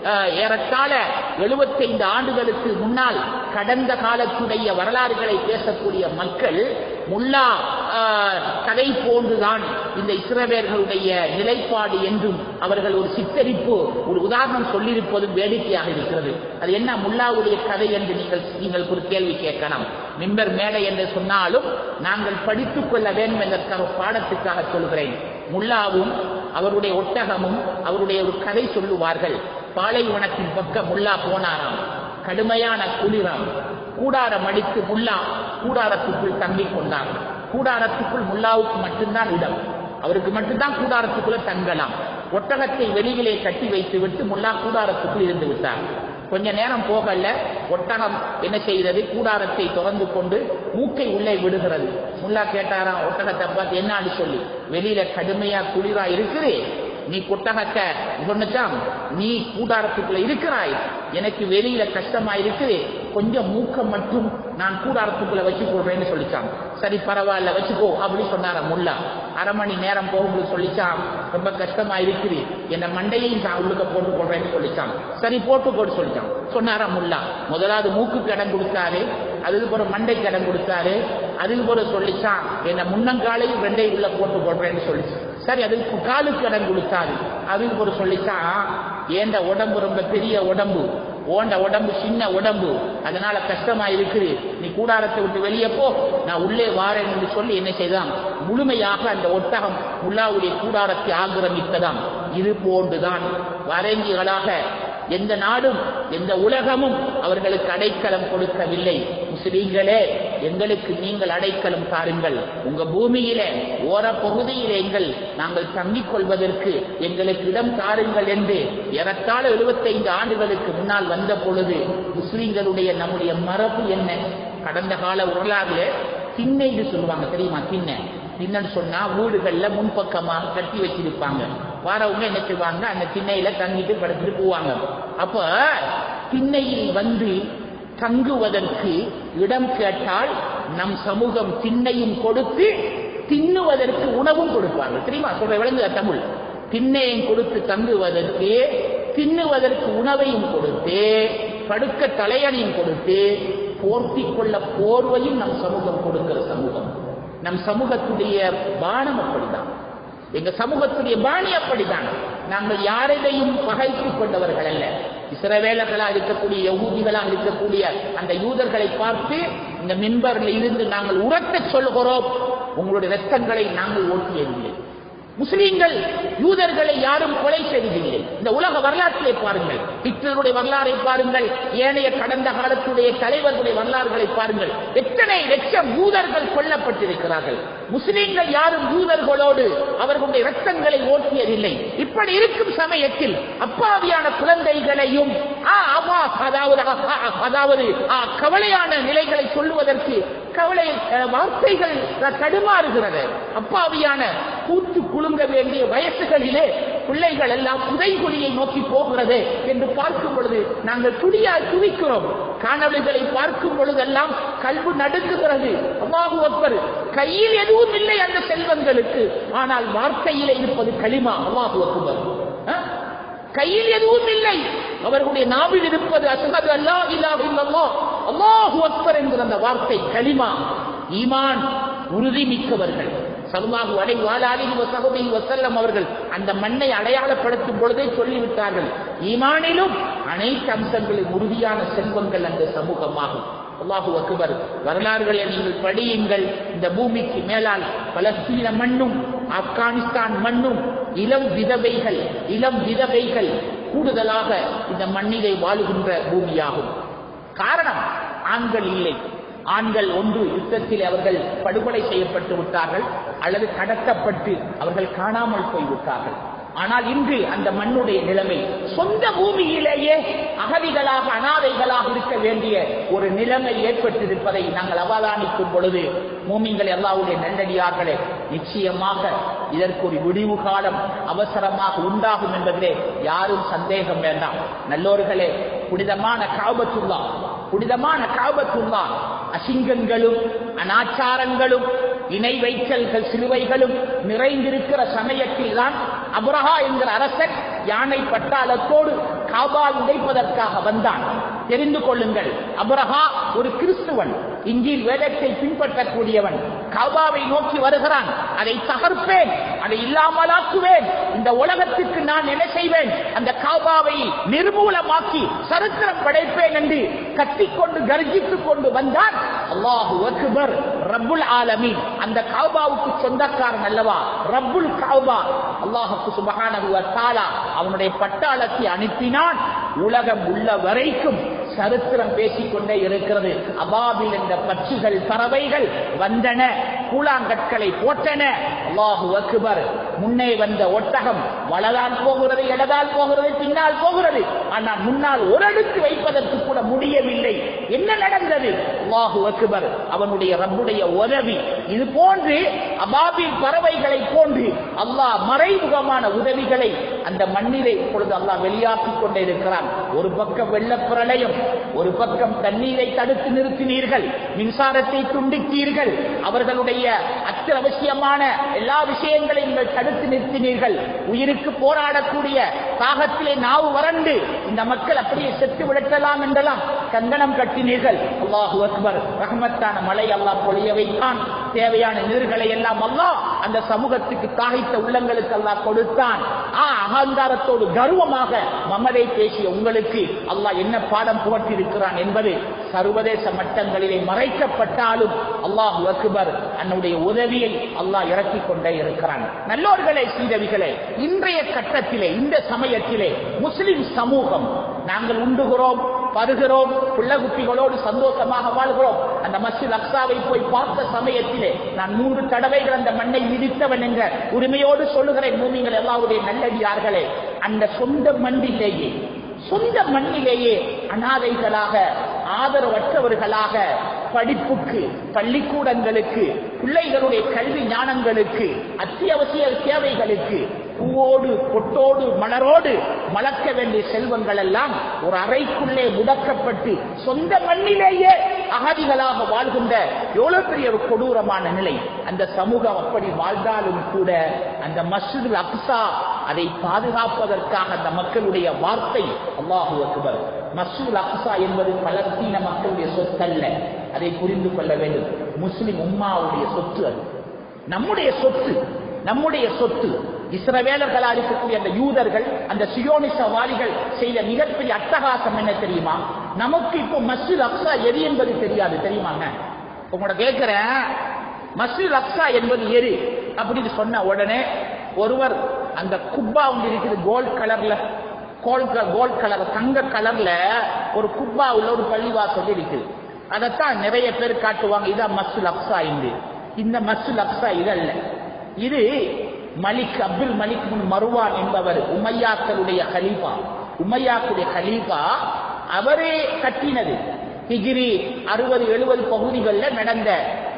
ஏறத்தாழ எழுபத்தைந்து ஆண்டுகளுக்கு முன்னால் கடந்த காலத்துடைய வரலாறுகளை பேசக்கூடிய மக்கள் முல்லா ஆஹ், கதை போன்றுதான் இந்த இஸ்ரவேர்களுடைய நிலைப்பாடு என்றும் அவர்கள் ஒரு சித்தரிப்பு ஒரு உதாரணம் சொல்லியிருப்பதும் வேடிக்கையாக இருக்கிறது அது என்ன முல்லாவுடைய கதை என்று நீங்கள் நீங்கள் ஒரு கேள்வி கேட்கலாம் மிம்பர் மேடை என்று சொன்னாலும் நாங்கள் படித்துக் கொள்ள வேண்டும் என்பதற்காக பாடத்துக்காக சொல்கிறேன் முல்லாவும் அவருடைய ஒட்டகமும் அவருடைய ஒரு கதை சொல்லுவார்கள் பாலைவனத்தின் பக்கம் முல்லா போனாராம் கடுமையான குளிராம் கூடாரம் அடித்து முல்லா கூடாரத்துக்குள் தங்கிக் கொண்டார் கூடாரத்துக்குள் முல்லாவுக்கு மட்டும்தான் இடம் அவருக்கு மட்டும்தான் கூடாரத்துக்குள்ள தங்கலாம் ஒட்டகத்தை வெளியிலே கட்டி வைத்து விட்டு முல்லா கூடாரத்துக்குள் இருந்து விட்டார் கொஞ்ச நேரம் போகல ஒட்டகம் என்ன செய்கிறது கூடாரத்தை திறந்து கொண்டு மூக்கை உள்ளே விடுகிறது முல்லா கேட்டாராம் ஒட்டகத்தை பார்த்து என்னான்னு சொல்லி வெளியில கடுமையா குளிரா இருக்குது நீ கொட்டகத்தை சொன்னச்சாம் நீ கூடாரத்துக்குள்ள இருக்கிறாய் எனக்கு வெளியில கஷ்டமா இருக்குது கொஞ்சம் மூக்க மட்டும் நான் கூடாரத்துக்குள்ள வச்சு கொள்றேன்னு சொல்லிச்சான் சரி பரவாயில்ல வச்சுக்கோ அப்படி சொன்னார முல்லா அரை மணி நேரம் போகும்போது சொல்லிச்சான் ரொம்ப கஷ்டமா இருக்குது என்ன மண்டையையும் நான் உள்ளுக்க போட்டு கொள்றேன்னு சொல்லிச்சான் சரி போட்டு போட்டு சொல்லிச்சான் சொன்னாரா முல்லா முதலாவது மூக்குக்கு இடம் கொடுத்தாரு அதுக்கு பிறகு மண்டைக்கு இடம் கொடுத்தாரு அதுக்கு பிறகு சொல்லிச்சான் என்ன முன்னங்காலையும் ரெண்டையும் உள்ள போட்டு போடுறேன்னு சொல்லிச்சு சரி அதுக்கு காலுக்கு இடம் கொடுத்தாரு அதுக்கு பிறகு சொல்லிச்சான் ஏண்ட உடம்பு ரொம்ப பெரிய உடம்பு ஓண்ட உடம்பு சின்ன உடம்பு அதனால கஷ்டமா இருக்குது நீ கூடாரத்தை விட்டு வெளியே போ நான் உள்ளே வாரேன் என்று சொல்லி என்ன செய்தான் முழுமையாக அந்த ஒட்டகம் முல்லாவுடைய கூடாரத்தை ஆக்கிரமித்ததாம் இது போன்றுதான் வரேஞ்சிகளாக எந்த நாடும் எந்த உலகமும் அவர்களுக்கு அடைக்கலம் கொடுக்கவில்லை முஸ்லீம்களே எங்களுக்கு நீங்கள் அடைக்கலம் தாருங்கள் உங்க பூமியிலே ஓர பகுதியிலே எங்கள் நாங்கள் தங்கிக் கொள்வதற்கு எங்களுக்கு இடம் தாருங்கள் என்று ஏறத்தாழ 75 ஆண்டுகளுக்கு முன்னால் வந்த பொழுது முஸ்லீம்களுடைய நம்முடைய மரபு என்ன கடந்த கால வரலாறுல திண்ணைன்னு சொல்லுவாங்க தெரியுமா திண்ணை திண்ணன்னு சொன்னா வீடுகள்ல முன்பக்கமாக கட்டி வச்சிருப்பாங்க வாரவங்க என்ன செய்வாங்க அந்த திண்ணையில தங்கிட்டு படுத்துட்டு போவாங்க அப்ப திண்ணையில் வந்து தங்குவதற்கு இடம் கேட்டால் நம் சமூகம் திண்ணையும் கொடுத்து தின்னுவதற்கு உணவும் கொடுப்பாங்க தெரியுமா சொல்ற விளங்குத தமிழ் திண்ணையும் கொடுத்து தங்குவதற்கு தின்னுவதற்கு உணவையும் கொடுத்து படுக்க தலையணையும் கொடுத்து போர்த்திக் கொள்ள போர்வையும் நம் சமூகம் கொடுக்கிற சமூகம் நம் சமூகத்துடைய பானம் அப்படிதான் எங்க சமூகத்துடைய பாணி அப்படிதான் நாங்கள் யாரையும் பகைத்துக் கொண்டவர்கள் அல்ல இஸ்ரவேலர்களா இருக்கக்கூடிய யகூதிகளா இருக்கக்கூடிய அந்த யூதர்களை பார்த்து இந்த மின்பரில் இருந்து நாங்கள் உரத்தச் சொல்கிறோம் உங்களுடைய ரத்தங்களை நாங்கள் ஓட்டியதில்லை முஸ்லீம்கள் யூதர்களை யாரும் கொலை செய்ததில்லை இந்த உலக வரலாற்றிலே பாருங்கள் ஹிட்லருடைய வரலாறை பாருங்கள் ஏனைய கடந்த காலத்துடைய தலைவர்களுடைய வரலாறுகளை பாருங்கள் எத்தனை லட்சம் யூதர்கள் கொல்லப்பட்டிருக்கிறார்கள் முஸ்லீம்கள் யாரும் யூதர்களோடு அவர்களுடைய ரத்தங்களை ஓட்டியதில்லை இப்படி இருக்கும் சமயத்தில் அப்பாவியான குழந்தைகளையும் ஆ, அவா, அதாவது ஆ, ஆ, அதாவது ஆ, கவலையான நிலைகளை சொல்லுவதற்கு கவலை அஹ், வார்த்தைகள் தடுமாறுகிறது அப்பாவியான கூத்து குலுங்க வேண்டிய வயசுகளிலே பிள்ளைகள் எல்லாம் புதைகுழியை நோக்கி போகிறது என்று பார்க்கும் பொழுது நாங்கள் துடியாய் துடிக்கிறோம் காணொளிகளை பார்க்கும் பொழுதெல்லாம் கல்வி நடுங்குகிறது அல்லாஹு அக்பர் கையில் எதுவும் இல்லை அந்த செல்வங்களுக்கு ஆனால் வார்த்தையிலே இருப்பது களிமா அல்லாஹு அக்பர் ஆ? கையில் எதுவும் இல்லை அவர்களுடைய நாவில் இருப்பது அசகது அல்லா இல்லாஹ் இல்லல்லாஹ் அல்லாஹு அக்பர் என்கிற அந்த வார்த்தை களிமா ஈமான் உறுதி மிக்கவர்கள் சல்லாஹு அலை வாலாலிஹி வசஹபிஹி வஸல்லம் அவர்கள் அந்த மண்ணை அடையாளப்படுத்தும் பொழுதே சொல்லிவிட்டார்கள் ஈமானிலும் அனைத்து அம்சங்களின் உறுதியான செல்வங்கள் அந்த சமூகமாகும் அல்லாஹு அக்பர் வரலாறுகளை நீங்கள் படியுங்கள் இந்த பூமிக்கு மேலால் பலஸ்தீன மண்ணும் ஆப்கானிஸ்தான் மண்ணும் இளம் விதவைகள் இளம் விதவைகள் கூடுதலாக இந்த மண்ணிலே வாழுகின்ற பூமியாகும் காரணம் ஆண்கள் இல்லை ஆண்கள் ஒன்று யுத்தத்தில் அவர்கள் படுகொலை செய்யப்பட்டு விட்டார்கள் அல்லது கடத்தப்பட்டு அவர்கள் காணாமல் போய்விட்டார்கள் ஆனால் இன்று அந்த மண்ணுடைய நிலைமை சொந்த பூமியிலேயே அகதிகளாக அனாதைகளாக இருக்க வேண்டிய ஒரு நிலைமை ஏற்பட்டிருப்பதை நாங்கள் அவதானிக்கும் பொழுது மூமிங்கள் எல்லாவுடைய நல்லடியார்களே நிச்சயமாக இதற்கு ஒரு விடிவு காலம் அவசரமாக உண்டாகும் என்பதிலே யாரும் சந்தேகம் வேண்டாம் நல்லோர்களே புனிதமான காபத்துள்ளா புனிதமான காபத்துள்ளா அசிங்கங்களும் அனாச்சாரங்களும் இணை வைத்தல்கள் சிலுவைகளும் நிறைந்திருக்கிற சமயத்தில் தான் அபுரஹா என்கிற அரசன் யானை பட்டாளத்தோடு காபா உடைப்பதற்காக வந்தான் தெரிந்து கொள்ளுங்கள் அபரஹா ஒரு கிறிஸ்துவன் இஞ்சில் வேதத்தை பின்பற்றக்கூடியவன் கபாவை நோக்கி வருகிறான் அதை தகர்ப்பேன் அதை இல்லாமலாக்குவேன் இந்த உலகத்துக்கு நான் என்ன செய்வேன் அந்த காபாவை நிர்மூலமாக்கி சரித்திரம் படைப்பேன் என்று கத்திக்கொண்டு கர்ஜித்துக் கொண்டு வந்தான் அல்லாஹு அக்பர் ரப்புல் ஆலமீன் அந்த காபாவுக்கு சொந்தக்காரன் அல்லவா ரப்புல் காபா அல்லாஹுக்கு சுபஹானஹு வ தஆலா அவனுடைய பட்டாளத்தை அனுப்பினான் உலகம் உள்ள வரைக்கும் சரித்திரம் பேசிக்கொண்டே இருக்கிறது அபாபில் என்ற பட்சிகள் பறவைகள் வந்தன கூழாங்கற்களை போட்டன அல்லாஹு அக்பர் முன்னே வந்த ஒட்டகம் வலதால் போகிறது இடதால் போகிறது பின்னால் போகிறது ஆனால் முன்னால் ஒரு அடுக்கு வைப்பதற்கு கூட முடியவில்லை என்ன நடந்தது அல்லாஹு அக்பர் அவனுடைய ரப்புடைய உதவி இது போன்று அபாபில் பறவைகளை போன்று அல்லாஹ் மறைமுகமான உதவிகளை அந்த மண்ணிலே இப்பொழுது அல்லாஹ் வெளியாக்கிக் கொண்டே இருக்கிறான் ஒரு பக்கம் வெள்ளப் பிரளயம் ஒரு பக்கம் தண்ணீரை தடுத்து நிறுத்தினீர்கள் மின்சாரத்தை துண்டித்தீர்கள் அவர்களுடைய அத்தியாவசியமான எல்லா விஷயங்களையும் நீங்கள் தடுத்து நிறுத்தினீர்கள் உயிருக்கு போராடக்கூடிய தாகத்திலே நாவு வறண்டு இந்த மக்கள் அப்படியே செத்து விடட்டலாம் என்றெல்லாம் கங்கணம் கட்டினீர்கள் அல்லாஹு அக்பர் ரஹமத்தான மழை அல்லாஹ் பொழிய வைத்தான் தேவையான நீர்களை எல்லாம் அல்லாஹ் அந்த சமூகத்துக்கு தாகித்த உள்ளங்களுக்கு அல்லாஹ் கொடுத்தான் ஆ அகங்காரத்தோடு கர்வமாக மமதை பேசிய உங்களுக்கு அல்லாஹ் என்ன பாடம் புகட்டியிருக்கிறான் என்பது சர்வதேச மட்டங்களிலே மறைக்கப்பட்டாலும் அல்லாஹ் அக்பர் அன்னுடைய உதவியை அல்லாஹ் இறக்கிக் கொண்டே இருக்கிறான் நல்லோர்களே சீதவிகளே இன்றைய கட்டத்திலே இந்த சமயத்திலே முஸ்லிம் சமூகம் நாங்கள் உண்டுகிறோம் பருகிறோம் பிள்ளை குட்டிகளோடு சந்தோஷமாக வாழ்கிறோம் அந்த மஸ்ஜித் அக்ஸாவை போய் பார்த்த சமயத்திலே நான் மூன்று தடவைகள் அந்த மண்ணை மிதித்தவன் என்ற உரிமையோடு சொல்லுகிறேன் மூமிகள் எல்லாருடைய நல்லடியார்களே அந்த சொந்த மண்ணிலேயே சொந்த மண்ணிலேயே அனாதைகளாக ஆதரவற்றவர்களாக படிப்புக்கு பள்ளிக்கூடங்களுக்கு பிள்ளைகளுடைய கல்வி ஞானங்களுக்கு அத்தியாவசிய தேவைகளுக்கு பூவோடு பொட்டோடு மலரோடு மலக்க வேண்டிய செல்வங்கள் எல்லாம் ஒரு அறைக்குள்ளே முடக்கப்பட்டு சொந்த மண்ணிலேயே அகதிகளாக வாழ்கின்ற எவ்வளவு பெரிய ஒரு கொடூரமான நிலை அந்த சமூகம் அப்படி வாழ்ந்தாலும் கூட அந்த மஸ்ஜித் அக்ஸா அதை பாதுகாப்பதற்காக அந்த மக்களுடைய வார்த்தை அல்லாஹு அக்பர் மசூல் அக்ஸா என்பது பலஸ்தீன மக்களுடைய சொத்து அல்ல அதை புரிந்து கொள்ள வேண்டும் முஸ்லிம் உம்மாவுடைய சொத்து அது நம்முடைய சொத்து நம்முடைய சொத்து இஸ்ரவேலர்களால் இருக்கக்கூடிய அந்த யூதர்கள் அந்த சியோனிசவாதிகள் செய்த மிகப்பெரிய அட்டகாசம் என்ன தெரியுமா நமக்கு இப்போ மஸ்ஜித் அக்ஸா எது என்பது தெரியாது தெரியுமாங்க உங்களோட கேட்கிறேன் மஸ்ஜித் அக்ஸா என்பது எது அப்படின்னு சொன்ன உடனே ஒருவர் அந்த குப்பா ஒன்று இருக்குது கோல்ட் கலர்ல கோல்ட் கோல்ட் கலர் தங்க கலர்ல ஒரு குப்பா உள்ள ஒரு பள்ளிவாசல் இருக்குது அதைத்தான் நிறைய பேர் காட்டுவாங்க இதான் மஸ்ஜித் அக்ஸா என்று இந்த மஸ்ஜித் அக்ஸா இதல்ல இது மலிக் அப்துல் மலிக் பின் மருவான் என்பவர் உமையாக்களுடைய கலீஃபா உமையாக்குடைய கலீஃபா அவரே கட்டினது ஹிஜ்ரி அறுபது எழுபது பகுதிகளில் நடந்த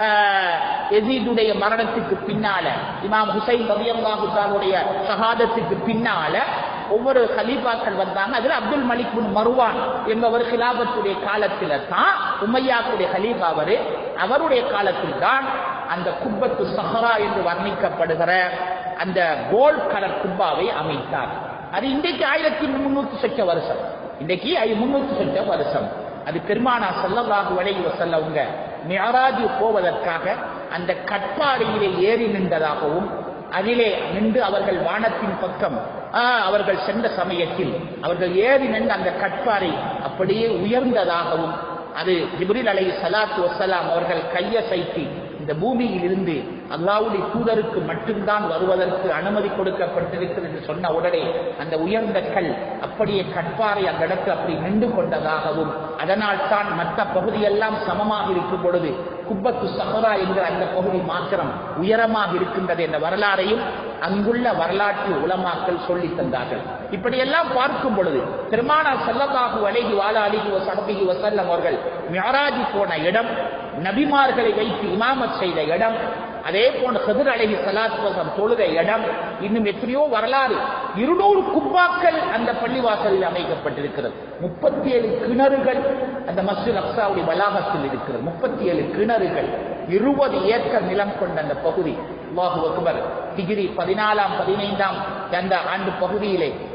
எசீதுடைய மரணத்துக்கு பின்னால இமாம் ஹுசைன் ரபியல்லாஹுடைய சகாதத்துக்கு பின்னால ஒவ்வொரு கலீஃபாக்கள் வந்தாங்க அதுல அப்துல் மலிக் பின் மருவான் என்பவர் கிலாபத்துடைய காலத்தில தான் உமையாக்குடைய கலீஃபா அவரு அவருடைய காலத்தில் தான் அந்த குப்பத்து சஹரா என்று வர்ணிக்கப்படுகிற அந்த கோல்ட் கலர் குப்பாவை அமைத்தார் அது இன்றைக்கு ஆயிரத்தி முன்னூத்தி சொச்ச வருஷம் இன்றைக்கு முன்னூத்தி சொச்ச வருஷம் அது பெருமானா செல்லவாக வழங்கி செல்லவங்க மியராஜு போவதற்காக அந்த கட்பாடியிலே ஏறி நின்றதாகவும் அதிலே நின்று அவர்கள் வானத்தின் பக்கம் அவர்கள் சென்ற சமயத்தில் அவர்கள் ஏறி நின்று அந்த கட்பாறை அப்படியே உயர்ந்ததாகவும் அது ஜிப்ரில் அலை சலாத்து வசலாம் அவர்கள் கையசைத்து இந்த பூமியில் இருந்து அல்லாவுடைய தூதருக்கு மட்டும்தான் வருவதற்கு அனுமதி கொடுக்கப்பட்டிருக்கிறது என்று சொன்ன உடனே அந்த உயர்ந்த கல் அப்படியே கட்பாறை அந்த இடத்தில் அப்படி நின்று கொண்டதாகவும் அதனால் தான் மற்ற பகுதியெல்லாம் சமமாக இருக்கும் பொழுது குப்பத்து சஹரா என்கிற அந்த பகுதி மாத்திரம் உயரமாக இருக்கின்றது என்ற வரலாறையும் அங்குள்ள வரலாற்று உலமாக்கள் சொல்லி தந்தார்கள் இப்படியெல்லாம் பார்க்கும் பொழுது பெருமானார் செல்லதாக அழகி வாழ அழகி சடபிகி வசல்லம் அவர்கள் மியாராஜி போன இடம் நபிமார்களை வைத்து இமாமத் செய்த இடம் அதே போன்ற சதுர் அழகி சலாத்வசம் தொழுத இடம் இன்னும் எத்தனையோ வரலாறு இருநூறு குப்பாக்கள் அந்த பள்ளிவாசலில் அமைக்கப்பட்டிருக்கிறது முப்பத்தி ஏழு கிணறுகள் அந்த மஸ்ஜித் அக்சாவுடைய வளாகத்தில் இருக்கிறது முப்பத்தி ஏழு கிணறுகள் இருபது ஏக்கர் நிலம் கொண்ட அந்த பகுதி அல்லாஹு அக்பர் டிகிரி பதினாலாம் பதினைந்தாம் அந்த ஆண்டு பகுதியிலே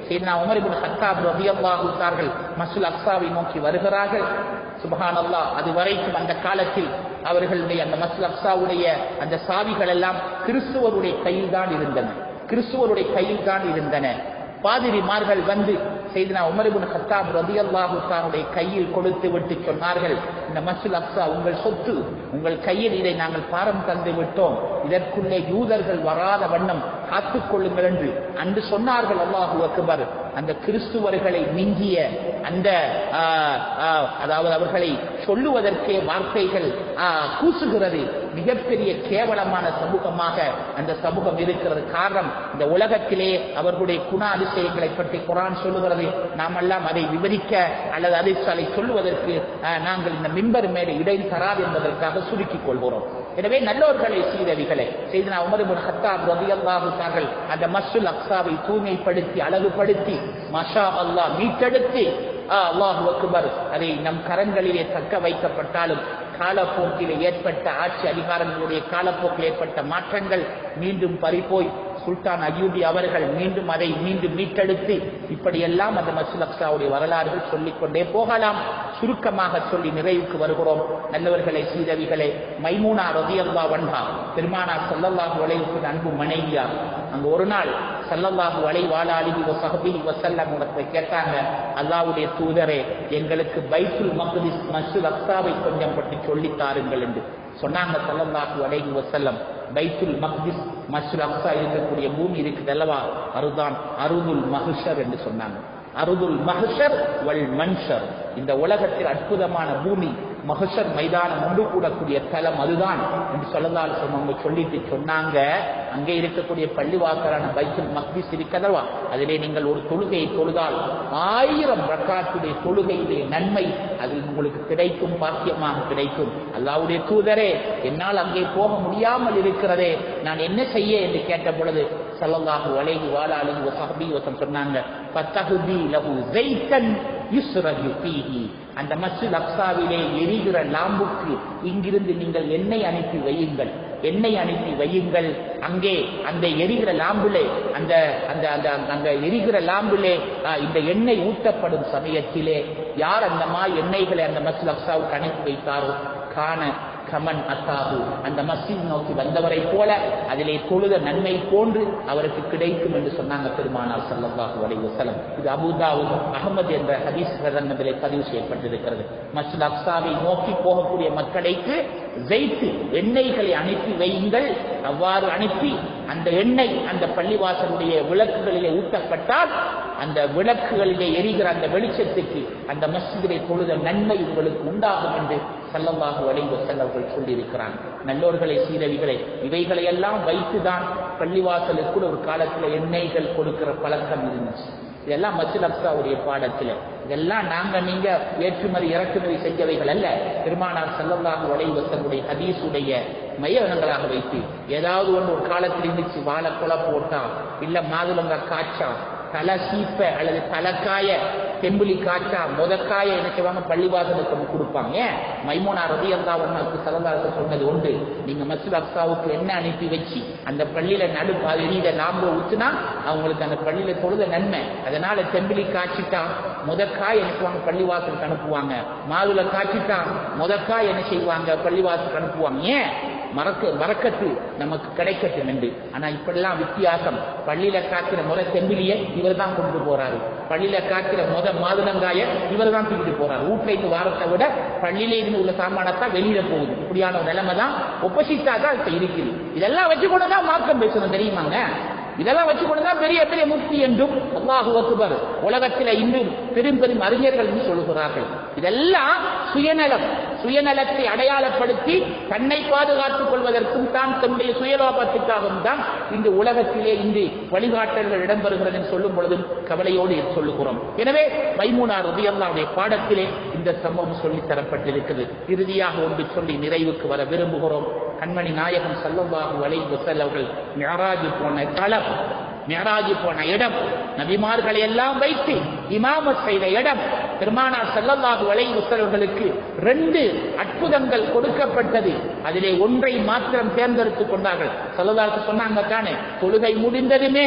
செய்தனா உமர் இப்னு ஹத்தாப் ரலியல்லாஹு தார்கள் மஸ்ஜித் அக்ஸாவை நோக்கி வருகிறார்கள் சுபஹானல்லாஹ் அது வரைக்கும் அந்த காலத்தில் அவர்களுடைய அந்த மஸ்ஜித் அக்ஸாவுடைய அந்த சாவிகள் எல்லாம் கிறிஸ்துவருடைய கையில் தான் இருந்தன கிறிஸ்துவருடைய கையில் தான் இருந்தன பாதிரிமார்கள் வந்து செய்தனா உமரிபுன் கத்தாப் ரதியல்லாஹு தானுடைய கையில் கொடுத்து விட்டு சொன்னார்கள் இந்த மஸ்ஜித் அக்ஸா உங்கள் சொத்து உங்கள் கையில் இதை நாங்கள் பாரம் தந்து விட்டோம் இதற்குள்ளே யூதர்கள் வராத வண்ணம் காத்துக் கொள்ளுங்கள் என்று அன்று சொன்னார்கள் அல்லாஹு அக்பர் அந்த கிறிஸ்துவர்களை மிஞ்சிய அந்த ஆ, ஆ, அதாவது அவர்களை சொல்லுவதற்கே வார்த்தைகள் ஆ, கூசுகிறது மிகப்பெரிய கேவலமான சமூகமாக அந்த சமூகம் இருக்கிறது காரணம் இந்த உலகத்திலே அவர்களுடைய குண அதிசயங்களை பற்றி குரான் சொல்லுகிறது நாம் எல்லாம் அதை விவரிக்க அல்லது அதை அதை சொல்லுவதற்கு ஆ, நாங்கள் இந்த மிம்பர் மேலே இடை தராது என்பதற்காக சுருக்கிக் கொள்கிறோம் எனவே நல்லோர்களை சீரவிகளை செய்தனா உமர் இப்னு ஹத்தாப் ரலியல்லாஹு தாங்கள் அந்த மஸ்ஜித் அக்ஸாவை தூய்மைப்படுத்தி அழகுபடுத்தி மஷா அல்லாஹ் மீட்டெடுத்து ஆ, அல்லாஹு அக்பர் அதை நம் கரங்களிலே தக்க வைக்கப்பட்டாலும் காலப்போக்கில் ஏற்பட்ட ஆட்சி அதிகாரங்களுடைய காலப்போக்கில் ஏற்பட்ட மாற்றங்கள் மீண்டும் பறிபோய் சுல்தான் அயூபி அவர்கள் மீண்டும் அதை மீண்டும் மீட்டெடுத்து இப்படியெல்லாம் அந்த மசூல் அக்ஸாவுடைய வரலாறுகள் சொல்லிக்கொண்டே போகலாம் சுருக்கமாக சொல்லி நிறைவுக்கு வருகிறோம் நல்லவர்களே சீதவிகளே மைமூனா ரதியல்லா வன்ஹா பெருமானார் ஸல்லல்லாஹு அலைஹி வஸல்லம் அன்பு மனைவியா அங்க ஒரு நாள் ஸல்லல்லாஹு அலைஹி வஸல்லம் வ ஸஹபிஹி வஸல்லம் உடத்தை கேட்டாங்க அல்லாஹ்வுடைய தூதரே எங்களுக்கு பைத்துல் மக்திஸ் மஸ்ஜித் அக்ஸாவை கொஞ்சம் பற்றி சொல்லித் தாருங்கள் என்று சொன்னாங்க ஸல்லல்லாஹு அலைஹி வஸல்லம் பைத்துல் மக்திஸ் மஸ்ஜித் அக்ஸா இருக்கக்கூடிய பூமி இருக்குது அல்லவா அதுதான் அருதுல் மஹ்ஷர் என்று சொன்னாங்க அருதுல் மஹ்ஷர் வல் மன்ஷர் இந்த உலகத்தில் அற்புதமான பூமி மஹஷர் மைதானம் ஒன்று கூடக்கூடிய தலம் அதுதான் என்று சொல்லதால் அவங்க சொல்லிட்டு சொன்னாங்க அங்கே இருக்கக்கூடிய பள்ளிவாசலான பைத்துல் மக்திஸ் இருக்கதவா அதிலே நீங்கள் ஒரு தொழுகையை தொழுதால் ஆயிரம் ரக்காத்துடைய தொழுகையுடைய நன்மை அதில் உங்களுக்கு கிடைக்கும் பாக்கியமாக கிடைக்கும் அல்லாவுடைய தூதரே என்னால் அங்கே போக முடியாமல் இருக்கிறதே நான் என்ன செய்ய என்று கேட்ட பொழுது சல்லல்லாஹு அலைஹி வாலாலிஹி வஸஹபி வஸம் சொன்னாங்க ஃபத்தஹுதி லஹு ஸைத்தன் யுஸ்ரஜு ஃபீஹி அந்த மஸ்ஜித் அக்ஸாவிலே எரிகிற லாம்புக்கு இங்கிருந்து நீங்கள் எண்ணெய் அனுப்பி வையுங்கள் எண்ணெய் அனுப்பி வையுங்கள் அங்கே அந்த எரிகிற லாம்பிலே அந்த அந்த அந்த அந்த எரிகிற லாம்பிலே ஆ, இந்த எண்ணெய் ஊட்டப்படும் சமயத்திலே யார் அந்த மா எண்ணெய்களை அந்த மஸ்ஜித் அக்ஸாவுக்கு அனுப்பி வைத்தாரோ காண கமன் அத்தாகு அந்த மஸ்ஜித் நோக்கி வந்தவரை போல அதிலே தொழுத நன்மை போன்று அவருக்கு கிடைக்கும் என்று சொன்னாங்க பெருமானார் ஸல்லல்லாஹு அலைஹி வஸல்லம் இது அபூதாவுத் அகமது என்ற ஹதீஸ் கிரந்தத்திலே பதிவு செய்யப்பட்டிருக்கிறது மஸ்ஜித் அக்ஸாவை நோக்கி போகக்கூடிய மக்களுக்கு ஜெயித்து எண்ணெய்களை அனுப்பி வையுங்கள் அவ்வாறு அனுப்பி அந்த எண்ணெய் அந்த பள்ளிவாசலுடைய விளக்குகளிலே ஊட்டப்பட்டால் அந்த விளக்குகளிலே எரிகிற அந்த வெளிச்சத்துக்கு அந்த மஸ்ஜிதிலே தொழுத நன்மை உங்களுக்கு உண்டாகும் என்று சல்லல்லாஹு அலைஹி வஸல்லம் அவர்கள் சொல்லியிருக்கிறாங்க நல்லோர்களை சீரவிகளை இவைகளை எல்லாம் வைத்துதான் பள்ளிவாசலுக்கு ஒரு காலத்துல எண்ணெய்கள் கொடுக்கிற பழக்கம் இருந்துச்சு இதெல்லாம் மஸ்ஜித் அக்ஸாவுடைய பாடத்துல இதெல்லாம் நாங்க நீங்க ஏற்றுமதி இறக்குமதி செஞ்சவைகள் அல்ல பெருமானார் ஸல்லல்லாஹு அலைஹி வஸல்லுடைய ஹதீஸுடைய மையங்களாக வைத்து ஏதாவது ஒன்று ஒரு காலத்தில் இருந்துச்சு வாழை குலை போட்டா இல்ல மாதுளங்க காய்ச்சா தலை சீப்ப அல்லது தலைக்காய தெம்புலி காய்ச்சா முதக்காய என்ன செய்வாங்க பள்ளிவாசலுக்கு வந்து கொடுப்பாங்க ஏன் மைமோனா ரதி அல்லாவுக்கு சலந்தாரத்தை சொன்னது உண்டு நீங்க மசூத் அக்ஸாவுக்கு என்ன அனுப்பி வச்சு அந்த பள்ளியில நடு பாதிரியில லாம்பு ஊத்துனா அவங்களுக்கு அந்த பள்ளியில தொழுத நன்மை அதனால தெம்பிலி காய்ச்சிட்டா முதக்காய் என்ன செய்வாங்க பள்ளிவாசலுக்கு அனுப்புவாங்க மாதுளை காய்ச்சிட்டா முதக்காய் என்ன செய்வாங்க பள்ளிவாசலுக்கு அனுப்புவாங்க ஏன் மறக்க மறக்கத்து நமக்கு கிடைக்கட்டும் என்று ஆனா இப்படிலாம் வித்தியாசம் பள்ளியில காக்கிற முறை தெம்பிலிய இவர் தான் கொண்டு போறாரு பள்ளியில காக்கிற முத மாதுளங்காய இவர் தான் தூக்கிட்டு போறாரு வீட்டுல இருந்து வாரத்தை விட பள்ளியில இருந்து உள்ள சாமானத்தான் வெளியில போகுது இப்படியான ஒரு நிலைமை தான் ஒப்போசிட்டா தான் இப்ப இருக்குது இதெல்லாம் வச்சு கொண்டு தான் மார்க்கம் பேசணும் தெரியுமாங்க இதெல்லாம் வச்சு கொண்டு தான் பெரிய பெரிய முக்தி என்றும் அல்லாஹு அக்பர் உலகத்தில் இன்றும் பெரும் பெரும் அறிஞர்கள் என்று சொல்கிறார்கள் இதெல்லாம் சுயநலம் சுயநலத்தை அடையாளப்படுத்தி தன்னை பாதுகாத்துக் கொள்வதற்கும் தான் தன்னுடைய சுயலாபத்துக்காகவும் தான் இந்த உலகத்திலே இன்று வழிகாட்டல்கள் இடம்பெறுகிறது என்று சொல்லும் பொழுதும் கவலையோடு சொல்லுகிறோம் எனவே மைமூனார் உதயல்லாவுடைய பாடத்திலே இந்த சம்பவம் சொல்லித் தரப்பட்டிருக்கிறது இறுதியாக ஒன்று சொல்லி நிறைவுக்கு வர விரும்புகிறோம் கண்மணி நாயகம் சல்லல்லாஹு அலைஹி வஸல்லம் அவர்கள் மியராஜ் போன களம் மியராஜ் போன இடம் நபிமார்களை எல்லாம் வைத்து இமாமத் செய்த இடம் பெருமானார் ஸல்லல்லாஹு அலைஹி வஸல்லம்களுக்கு ரெண்டு அற்புதங்கள் கொடுக்கப்பட்டது அதிலே ஒன்றை மாத்திரம் தேர்ந்தெடுத்துக் கொண்டார்கள் ஸல்லல்லாஹு சொன்னாங்க தானே தொழுகை முடிந்ததுமே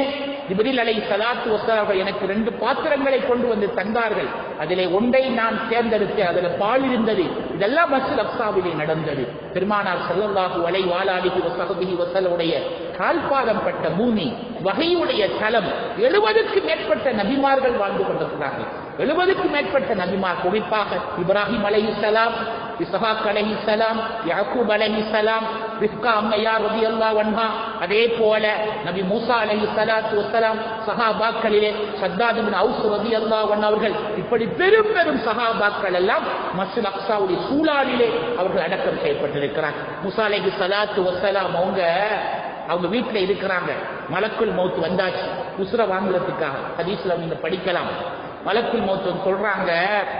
ஜிப்ரீல் அலை சலாத்து வசலார்கள் எனக்கு ரெண்டு பாத்திரங்களை கொண்டு வந்து தந்தார்கள் அதிலே ஒன்றை நான் தேர்ந்தெடுத்து அதில் பால் இருந்தது இதெல்லாம் மஸ்ஜித் அக்ஸாவிலே நடந்தது பெருமானார் ஸல்லல்லாஹு அலைஹி வஆலிஹி வஸஹபிஹி வஸல்லுடைய கால்பாதம் பட்ட பூமி வகையுடைய தலம் எழுபதுக்கு மேற்பட்ட நபிமார்கள் வாழ்ந்து கொண்டிருக்கிறார்கள் எழுபதுக்கு மேற்பட்ட நபிமார் குறிப்பாக இப்ராஹிம் அலைஹிஸ்ஸலாம் இஸ்ஹாக் அலைஹிஸ்ஸலாம் யாக்கூப் அலைஹிஸ்ஸலாம் ரிஃப்கா அம்மையார் ரலியல்லாஹு அன்ஹா அதே போல நபி மூசா அலைஹிஸ்ஸலாத்து வஸ்ஸலாம் சஹாபாக்களிலே சத்தாத் இப்னு அவுஸ் ரலியல்லாஹு அன்ஹு அவர்கள் இப்படி பெரும் பெரும் சஹாபாக்கள் எல்லாம் மஸ்ஜித் அக்ஸாவுடைய சூழலிலே அவர்கள் அடக்கம் செய்யப்பட்டிருக்கிறார் மூசா அலைஹிஸ்ஸலாத்து வஸ்ஸலாம் அவங்க அவங்க வீட்டுல இருக்கிறாங்க மலக்குள் மௌத் வந்தாச்சு உசுர வாங்குறதுக்காக ஹதீஸ்ல நீங்க படிக்கலாம் மலக்குள் மௌத் சொல்றாங்க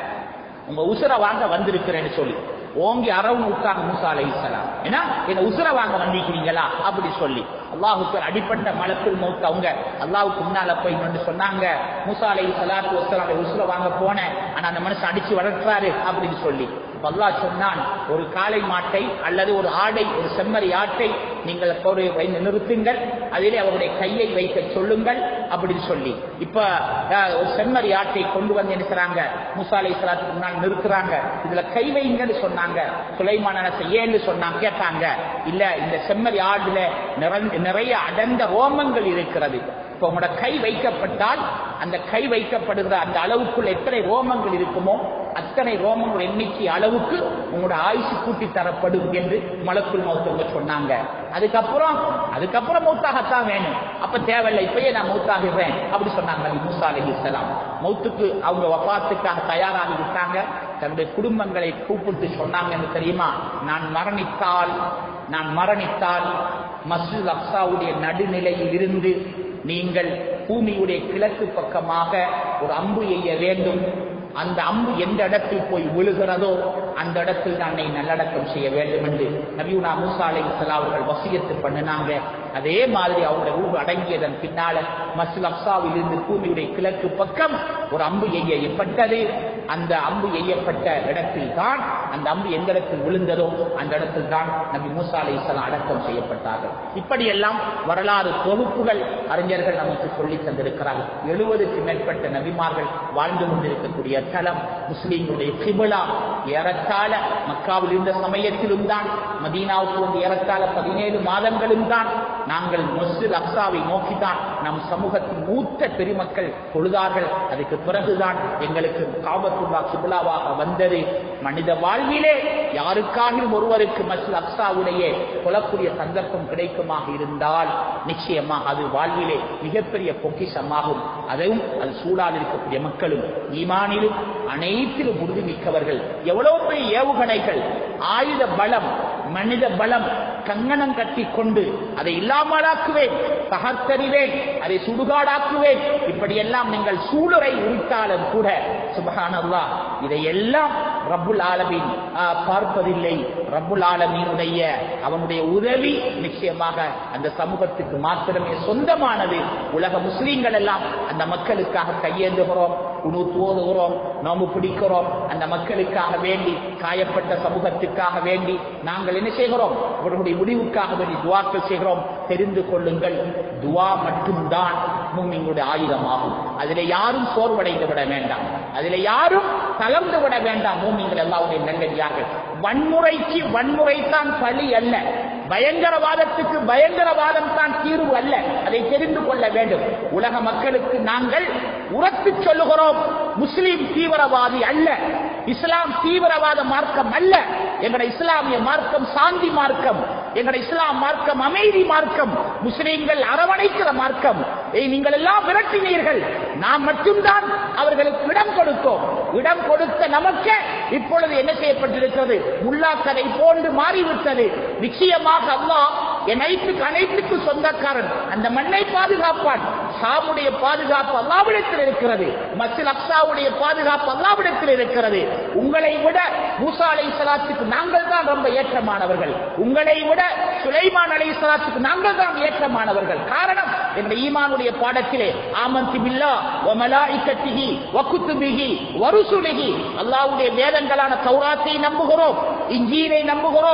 உங்க உசுர வாங்க வந்திருக்கிறேன்னு சொல்லி ஓங்கி அரவணு விட்டாங்க மூசா அலைஹிஸ்ஸலாம் ஏன்னா என்ன உசுர வாங்க வந்திருக்கிறீங்களா அப்படி சொல்லி அல்லாஹுக்கு அடிப்பட்ட மலக்குள் மௌத் அவங்க அல்லாஹுக்கு முன்னால போய் வந்து சொன்னாங்க மூசா அலைஹி ஸலாத்து வஸலாம் உசுர வாங்க போனேன் ஆனா அந்த மனுஷன் அடிச்சு வளர்த்தாரு அப்படின்னு சொல்லி அப்ப அல்லாஹ் சொன்னான் ஒரு காளை மாட்டை அல்லது ஒரு ஆடை ஒரு செம்மறி ஆட்டை நீங்கள் ஒரு வைத்து நிறுத்துங்கள் அதிலே அவருடைய கையை வைக்க சொல்லுங்கள் அப்படின்னு சொல்லி இப்ப அஹ், ஒரு செம்மறி ஆட்டை கொண்டு வந்து நினைக்கிறாங்க மூசா அலை சலாத்துக்கு முன்னால் நிறுத்துறாங்க இதுல கை வைங்கன்னு சொன்னாங்க சுலைமான ஏன்னு சொன்னாங்க கேட்டாங்க இல்ல இந்த செம்மறி ஆடுல நிறந்த- நிறைய அடர்ந்த ரோமங்கள் இருக்கிறது இப்ப உங்களோட கை வைக்கப்பட்டால் அந்த கை வைக்கப்படுகிற அந்த அளவுக்குள்ள எத்தனை ரோமங்கள் இருக்குமோ அத்தனை ரோமங்கள் எண்ணிக்கை அளவுக்கு உங்களோட ஆயுசு கூட்டி தரப்படும் என்று மலக்குள் மௌத்தவங்க சொன்னாங்க அதுக்கப்புறம் அதுக்கப்புறம் மௌத்தாகத்தான் வேணும் அப்ப தேவையில்லை இப்பயே நான் மௌத்தாகிறேன் அப்படி சொன்னாங்க நபி மூசா அலைஹிஸ்ஸலாம் மௌத்துக்கு அவங்க வஃபாத்துக்காக தயாராகி விட்டாங்க தன்னுடைய குடும்பங்களை கூப்பிட்டு சொன்னாங்கன்னு தெரியுமா நான் மரணித்தால் நான் மரணித்தால் மஸ்ஜித் அக்ஸாவுடைய நடுநிலையில் இருந்து நீங்கள் பூமியுடைய கிழக்கு பக்கமாக ஒரு அம்பு எய்ய வேண்டும் அந்த அம்பு எந்த இடத்தில் போய் விழுகிறதோ அந்த இடத்தில் தன்னை நல்லடக்கம் செய்ய வேண்டும் என்று நபியுனா மூசா அலைஹிஸ்ஸலாம் அவர்கள் வசியத்து பண்ணினாங்க அதே மாதிரி அவருடைய ரூபு அடங்கியதன் பின்னால மஸ்ஜித் அப்சாவில் இருந்து பூமியுடைய கிழக்கு பக்கம் ஒரு அம்பு எய்யப்பட்டது அந்த அம்பு எய்யப்பட்ட இடத்தில் தான் அந்த அம்பு எந்த இடத்தில் விழுந்ததோ அந்த இடத்தில் தான் நபி மூசா அலைஹிஸ்ஸலாம் அடக்கம் செய்யப்பட்டார்கள் இப்படியெல்லாம் வரலாறு தொகுப்புகள் அறிஞர்கள் நமக்கு சொல்லி தந்திருக்கிறார்கள் எழுபதுக்கு மேற்பட்ட நபிமார்கள் வாழ்ந்து கொண்டிருக்கக்கூடிய தலம் முஸ்லீம்களுடைய கிபிலா ஏறத்தாழ மக்காவில் இருந்த சமயத்திலும் தான் மதீனாவுக்கு வந்து ஏறத்தாழ பதினேழு மாதங்களும் தான் நாங்கள் மஸ்ஜித் அக்ஸாவை நோக்கிதான் நம் சமூகத்தின் மூத்த பெருமக்கள் தொழுதார்கள் அதுக்கு பிறகுதான் எங்களுக்கு காபத்துல்லா கிபிலாவாக வந்தது மனித வாழ்விலே யாருக்காகவும் ஒருவருக்கு மஸ்ஜித் அக்ஸாவுடைய கொலக்கூடிய சந்தர்ப்பம் கிடைக்குமாக இருந்தால் நிச்சயமாக அது வாழ்விலே மிகப்பெரிய பொக்கிஷமாகும் அதுவும் அது சூழால் இருக்கக்கூடிய மக்களும் ஈமானிலும் அனைத்திலும் உறுதிமிக்கவர்கள் எவ்வளவு பெரிய ஏவுகணைகள் ஆயுத பலம் மனித பலம் கங்கணம் கட்டி கொண்டு அதை இல்லாமலாக்குவேன் தகர்த்தறிவேன் அதை சுடுகாடாக்குவேன் இப்படியெல்லாம் நீங்கள் சூளுரை உரித்தாலும் கூட சுபஹானல்லா இதையெல்லாம் ரப்புல் ஆலமீன் ஆ, பார்ப்பதில்லை ரப்புல் ஆலமீனுடைய அவனுடைய உதவி நிச்சயமாக அந்த சமூகத்துக்கு மாத்திரமே சொந்தமானது உலக முஸ்லீம்கள் எல்லாம் அந்த மக்களுக்காக கையேந்துகிறோம் குனூத் ஓதுகிறோம் நோம்பு பிடிக்கிறோம் அந்த மக்களுக்காக வேண்டி காயப்பட்ட சமூகத்துக்காக வேண்டி நாங்கள் என்ன செய்கிறோம் அவர்களுடைய முடிவுக்காக வேண்டி துவாக்கள் செய்கிறோம் தெரிந்து கொள்ளுங்கள் துவா மட்டும்தான் மூமிங்களுடைய ஆயுதமாகும் அதிலே யாரும் சோர்வடைந்து விட வேண்டாம் அதிலே யாரும் தளர்ந்து விட வேண்டாம் மூமிங்கள் எல்லாருடைய நல்லடியார்கள் வன்முறைக்கு வன்முறை தான் பலி அல்ல பயங்கரவாதத்துக்கு பயங்கரவாதம் தான் தீர்வு அல்ல அதை தெரிந்து கொள்ள வேண்டும் உலக மக்களுக்கு நாங்கள் உரத்து சொல்லுகிறோம் முஸ்லிம் தீவிரவாதி அல்ல இஸ்லாம் தீவிரவாத மார்க்கம் அல்ல எங்கட இஸ்லாமிய மார்க்கம் சாந்தி மார்க்கம் எங்கட இஸ்லாம் மார்க்கம் அமைதி மார்க்கம் முஸ்லிம்கள் அரவணைக்கிற மார்க்கம் ஏய், நீங்கள் எல்லாம் விரட்டினீர்கள் நாம் மட்டும்தான் அவர்களுக்கு இடம் கொடுத்தோம் இடம் கொடுத்த நமக்கு இப்பொழுது என்ன செய்யப்பட்டிருக்கிறது முல்லா கதை போன்று மாறிவிட்டது நிச்சயமாக அல்லாஹ் என் அனைத்துக்கு அனைத்துக்கு சொந்தக்காரன் அந்த மண்ணை பாதுகாப்பான் சாமுடைய பாதுகாப்பு அல்லாவிடத்தில் இருக்கிறது மசில் அக்ஸாவுடைய பாதுகாப்பு அல்லாவிடத்தில் இருக்கிறது உங்களை விட மூசா அலை சலாத்துக்கு நாங்கள் தான் ரொம்ப ஏற்றமானவர்கள் உங்களை விட சுலைமான் அலை சலாத்துக்கு நாங்கள் தான் ஏற்றமானவர்கள் காரணம் எங்களுடைய ஈமானுடைய பாடத்திலே ஆமந்தி பில்லா ஒமலாய்கத்திகி வக்குத்துபிகி வருசுலிகி அல்லாவுடைய வேதங்களான தௌராத்தை நம்புகிறோம் இஞ்சீரை நம்புகிறோம்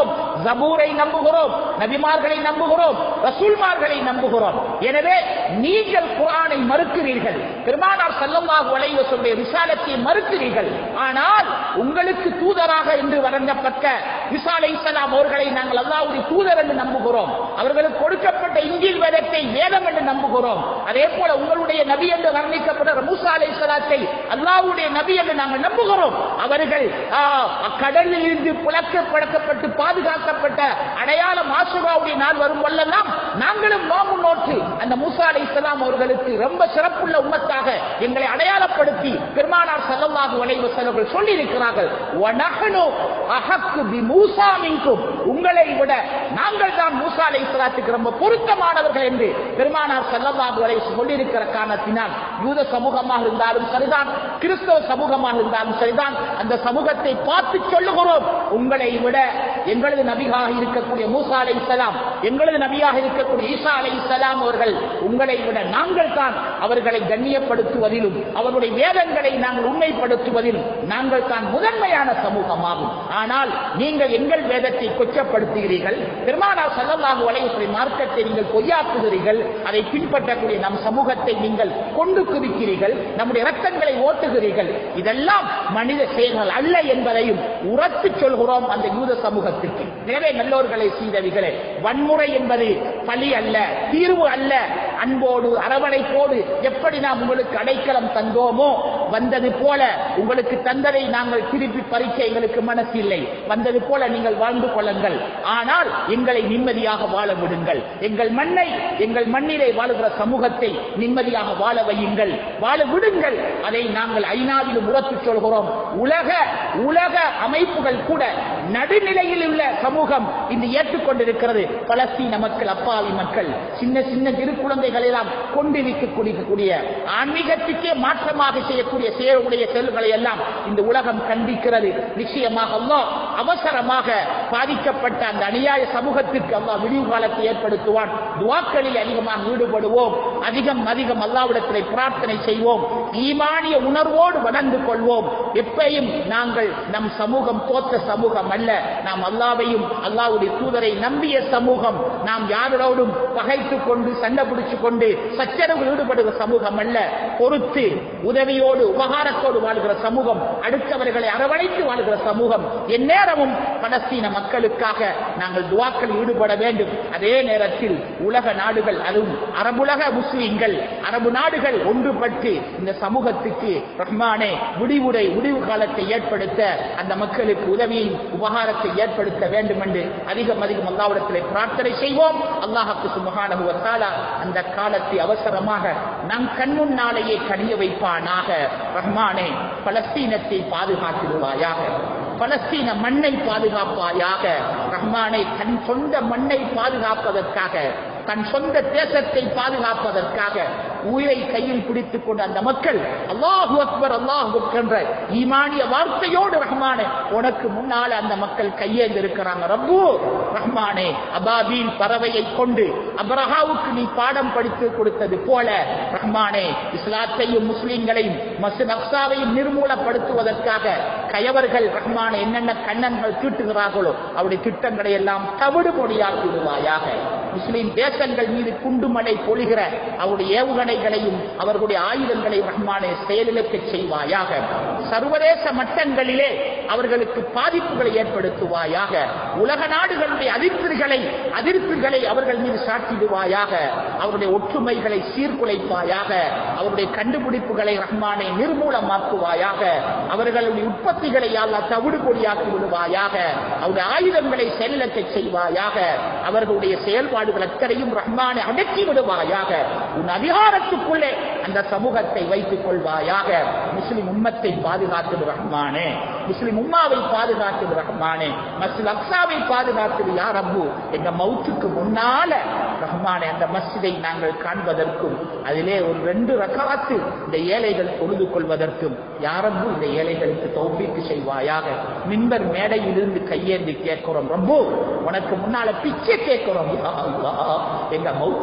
ஜபூரை நம்புகிறோம் நபிமார்களை நம்புகிறோம் ரசூல்மார்களை நம்புகிறோம் எனவே நீங்கள் குரானை மறுக்கிறீர்கள் பெருமானார் சல்லல்லாஹு அலைஹி வஸல்லம் ரிசாலத்தை மறுக்கிறீர்கள் ஆனால் உங்களுக்கு தூதராக என்று வழங்கப்பட்ட ஈசா அலைஹிஸ்ஸலாம் அவர்களை நாங்கள் அல்லாஹ்வுடைய தூதர் என்று நம்புகிறோம் அவர்களுக்கு கொடுக்கப்பட்ட இஞ்சில் வேதத்தை வேதம் என்று நம்புகிறோம் அதே போல உங்களுடைய நபி என்று வர்ணிக்கப்பட்ட மூசா அலைஹிஸ்ஸலாத்தை அல்லாஹ்வுடைய நபி என்று நாங்கள் நம்புகிறோம் அவர்கள் ஆ, கடலில் இருந்து புழக்க பழக்கப்பட்டு பாதுகாக்கப்பட்ட அடையாளம் ஆசுராவுடைய நாள் வரும் வல்லெல்லாம் நாங்களும் நோம்பு நோற்று அந்த மூசா அலைஹிஸ்ஸலாம் அவர்களுக்கு ரொம்ப சிறப்புள்ள உம்மத்தாக எங்களை அடையாளப்படுத்தி பெருமானார் ஸல்லல்லாஹு அலைஹி வஸல்லம் சொல்லி இருக்கிறார்கள் வனஹனு அஹக்கு பி மூசா மின்கும் உங்களை விட நாங்கள் தான் மூசா அலைஹிஸ்ஸலாத்துக்கு ரொம்ப பொருத்தமானவர்கள் என்று பெருமானார் ஸல்லல்லாஹு அலைஹி வஸல்லம் சொல்லி இருக்கிற காரணத்தினால் யூத சமூகமாக இருந்தாலும் சரிதான் கிறிஸ்தவ சமூகமாக இருந்தாலும் சரிதான் அந்த சமூகத்தை பார்த்து சொல்லுகிறோம் உங்களை விட எங்களது நபியாக இருக்கக்கூடிய மூசா அலைஹிஸ்ஸலாம் எங்களது நபியாக இருக்கக்கூடிய ஈசா அலைஹிஸ்ஸலாம் அவர்கள் உங்களை விட நாங்கள் தான் அவர்களை கண்ணியப்படுத்துவதிலும் அவருடைய வேதங்களை நாங்கள் உண்மைப்படுத்துவதிலும் நாங்கள் தான் முதன்மையான சமூகமாகும் ஆனால் நீங்கள் எங்கள் வேதத்தை கொச்சப்படுத்துகிறீர்கள் பெருமானார் ஸல்லல்லாஹு அலைஹி வஸல்லம் மார்க்கத்தை நீங்கள் பொய்யாக்குகிறீர்கள் அதை பின்பற்றக்கூடிய நம் சமூகத்தை நீங்கள் கொண்டு குவிக்கிறீர்கள் நம்முடைய ரத்தங்களை ஓட்டுகிறீர்கள் இதெல்லாம் மனித செயல்கள் அல்ல என்பதையும் உரத்து சொல்கிறோம் அந்த யூத சமூகத்திற்கு எனவே நல்லோர்களை சீதவிகளே வன்முறை என்பது பலி அல்ல தீர்வு அல்ல அன்போடு அரவணைப்போடு எப்படி நாம் உங்களுக்கு அடைக்கலம் தந்தோமோ வந்தது போல உங்களுக்கு தந்ததை நாங்கள் திருப்பி பறிக்க எங்களுக்கு மனசு இல்லை வந்தது போல நீங்கள் வாழ்ந்து கொள்ளுங்கள் ஆனால் எங்களை நிம்மதியாக வாழ விடுங்கள் எங்கள் மண்ணை எங்கள் மண்ணிலே வாழுகிற சமூகத்தை நிம்மதியாக வாழ வையுங்கள் வாழ விடுங்கள் அதை நாங்கள் ஐநாவிலும் உரத்து சொல்கிறோம் உலக உலக அமைப்புகள் கூட நடுநிலையில் உள்ள சமூகம் இன்று ஏற்றுக்கொண்டிருக்கிறது பலஸ்தீன மக்கள் அப்பாவி மக்கள் சின்ன சின்ன சிறு குழந்தைகள் எல்லாம் கொண்டிருக்கக்கூடிய ஆன்மீகத்துக்கே மாற்றமாக செய்யக்கூடிய செயலுடைய செயல்களை எல்லாம் இந்த உலகம் கண்டிக்கிறது நிச்சயமாக அல்லாஹ் அவசரமாக பாதிக்கப்பட்ட அந்த அநியாய சமூகத்திற்கு அல்லாஹ் விடிவு காலத்தை ஏற்படுத்துவான் துவாக்களில் அதிகமாக ஈடுபடுவோம் அதிகம் அதிகம் அல்லாவிடத்திலே பிரார்த்தனை செய்வோம் ஈமானிய உணர்வோடு வளர்ந்து கொள்வோம் எப்பையும் நாங்கள் நம் சமூகம் தோற்ற சமூகம் அல்ல நாம் அல்லாவையும் அல்லாவுடைய தூதரை நம்பிய சமூகம் நாம் யாரோடும் பகைத்துக் கொண்டு சண்டை பிடிச்சு கொண்டு சச்சரவு ஈடுபடுகிற சமூகம் அல்ல பொறுத்து உதவியோடு உபகாரத்தோடு வாழ்கிற சமூகம் அடுத்தவர்களை அரவணைத்து வாழ்கிற சமூகம் எந்நேரமும் பலஸ்தீன மக்களுக்காக நாங்கள் துவாக்கள் ஈடுபட வேண்டும் அதே நேரத்தில் உலக நாடுகள் அதுவும் அரபுலக முஸ்லிம்கள் அரபு நாடுகள் ஒன்றுபட்டு இந்த சமூகத்துக்கு ரஹ்மானே விடிவுரை விடிவு காலத்தை ஏற்படுத்த அந்த மக்களுக்கு உதவியை உபகாரத்தை ஏற்படுத்த வேண்டும் என்று அதிகம் அதிகம் அல்லாவிடத்திலே பிரார்த்தனை செய்வோம் அல்லாஹுக்கு சுமகானஹு வ தஆலா அந்த காலத்தை அவசரமாக நம் கண்முன்னாலேயே கனிய வைப்பானாக ரஹ்மானே பலஸ்தீனத்தை பாதுகாத்திடுவாயாக பலஸ்தீன மண்ணை பாதுகாப்பாயாக ரஹ்மானை தன் சொந்த மண்ணை பாதுகாப்பதற்காக தன் சொந்த தேசத்தை பாதுகாப்பதற்காக உயிரை கையில் பிடித்துக் கொண்ட அந்த மக்கள் அல்லாஹு அக்பர் அல்லாஹு என்ற ஈமானிய வார்த்தையோடு ரஹ்மானே உனக்கு முன்னால அந்த மக்கள் கையேந்து இருக்கிறாங்க ரப்பு ரஹ்மானே அபாபீல் பறவையை கொண்டு அபரஹாவுக்கு நீ பாடம் படித்து கொடுத்தது போல ரஹ்மானே இஸ்லாத்தையும் முஸ்லிம்களையும் மசூத் அக்சாவையும் நிர்மூலப்படுத்துவதற்காக கயவர்கள் ரஹ்மானே என்னென்ன கண்ணன்கள் தீட்டுகிறார்களோ அவருடைய திட்டங்களை எல்லாம் தவிடு பொடியாக்கி விடுவாயாக முஸ்லிம் தேசங்கள் மீது குண்டுமலை பொழிகிற அவருடைய ஏவுகணைகளையும் அவர்களுடைய ஆயுதங்களை ரஹ்மானே செயலிழக்க செய்வாயாக சர்வதேச மட்டங்களிலே அவர்களுக்கு பாதிப்புகளை ஏற்படுத்துவாயாக உலக நாடுகளுடைய அதிர்ச்சிகளை அதிர்ச்சிகளை அவர்கள் மீது சாட்டிடுவாயாக அவருடைய ஒற்றுமைகளை சீர்குலைப்பாயாக அவருடைய கண்டுபிடிப்புகளை ரஹ்மானை நிர்மூலமாக்குவாயாக அவர்களுடைய உற்பத்திகளை அல்லா தவிடு பொடியாக்கி விடுவாயாக அவருடைய ஆயுதங்களை செயலிழக்க செய்வாயாக அவர்களுடைய செயல்பாடுகள் அத்தனையும் ரஹ்மானை அடக்கி விடுவாயாக உன் அதிகாரத்துக்குள்ளே அந்த சமூகத்தை வைத்துக் கொள்வாயாக முஸ்லிம் உம்மத்தை பாதுகாத்து ரஹ்மானே முஸ்லிம் உம்மாவை பாதுகாத்து ரஹ்மானே மஸ்ஜித் அக்ஸாவை பாதுகாத்து யார் அப்பு எங்க மவுத்துக்கு முன்னால ரஹ்மானே அந்த மஸ்ஜிதை நாங்கள் காண்பதற்கும் அதிலே ஒரு ரெண்டு ரகாத்து இந்த ஏழைகள் தொழுது கொள்வதற்கும் யாரம்பு இந்த ஏழைகளுக்கு தௌபிக்கு செய்வாயாக மின்பர் மேடையிலிருந்து கையேந்தி கேட்கிறோம் ரொம்ப உனக்கு முன்னால பிச்சை கேட்கிறோம் யா அல்லாஹ், எங்க மௌத்துக்கு முன்னால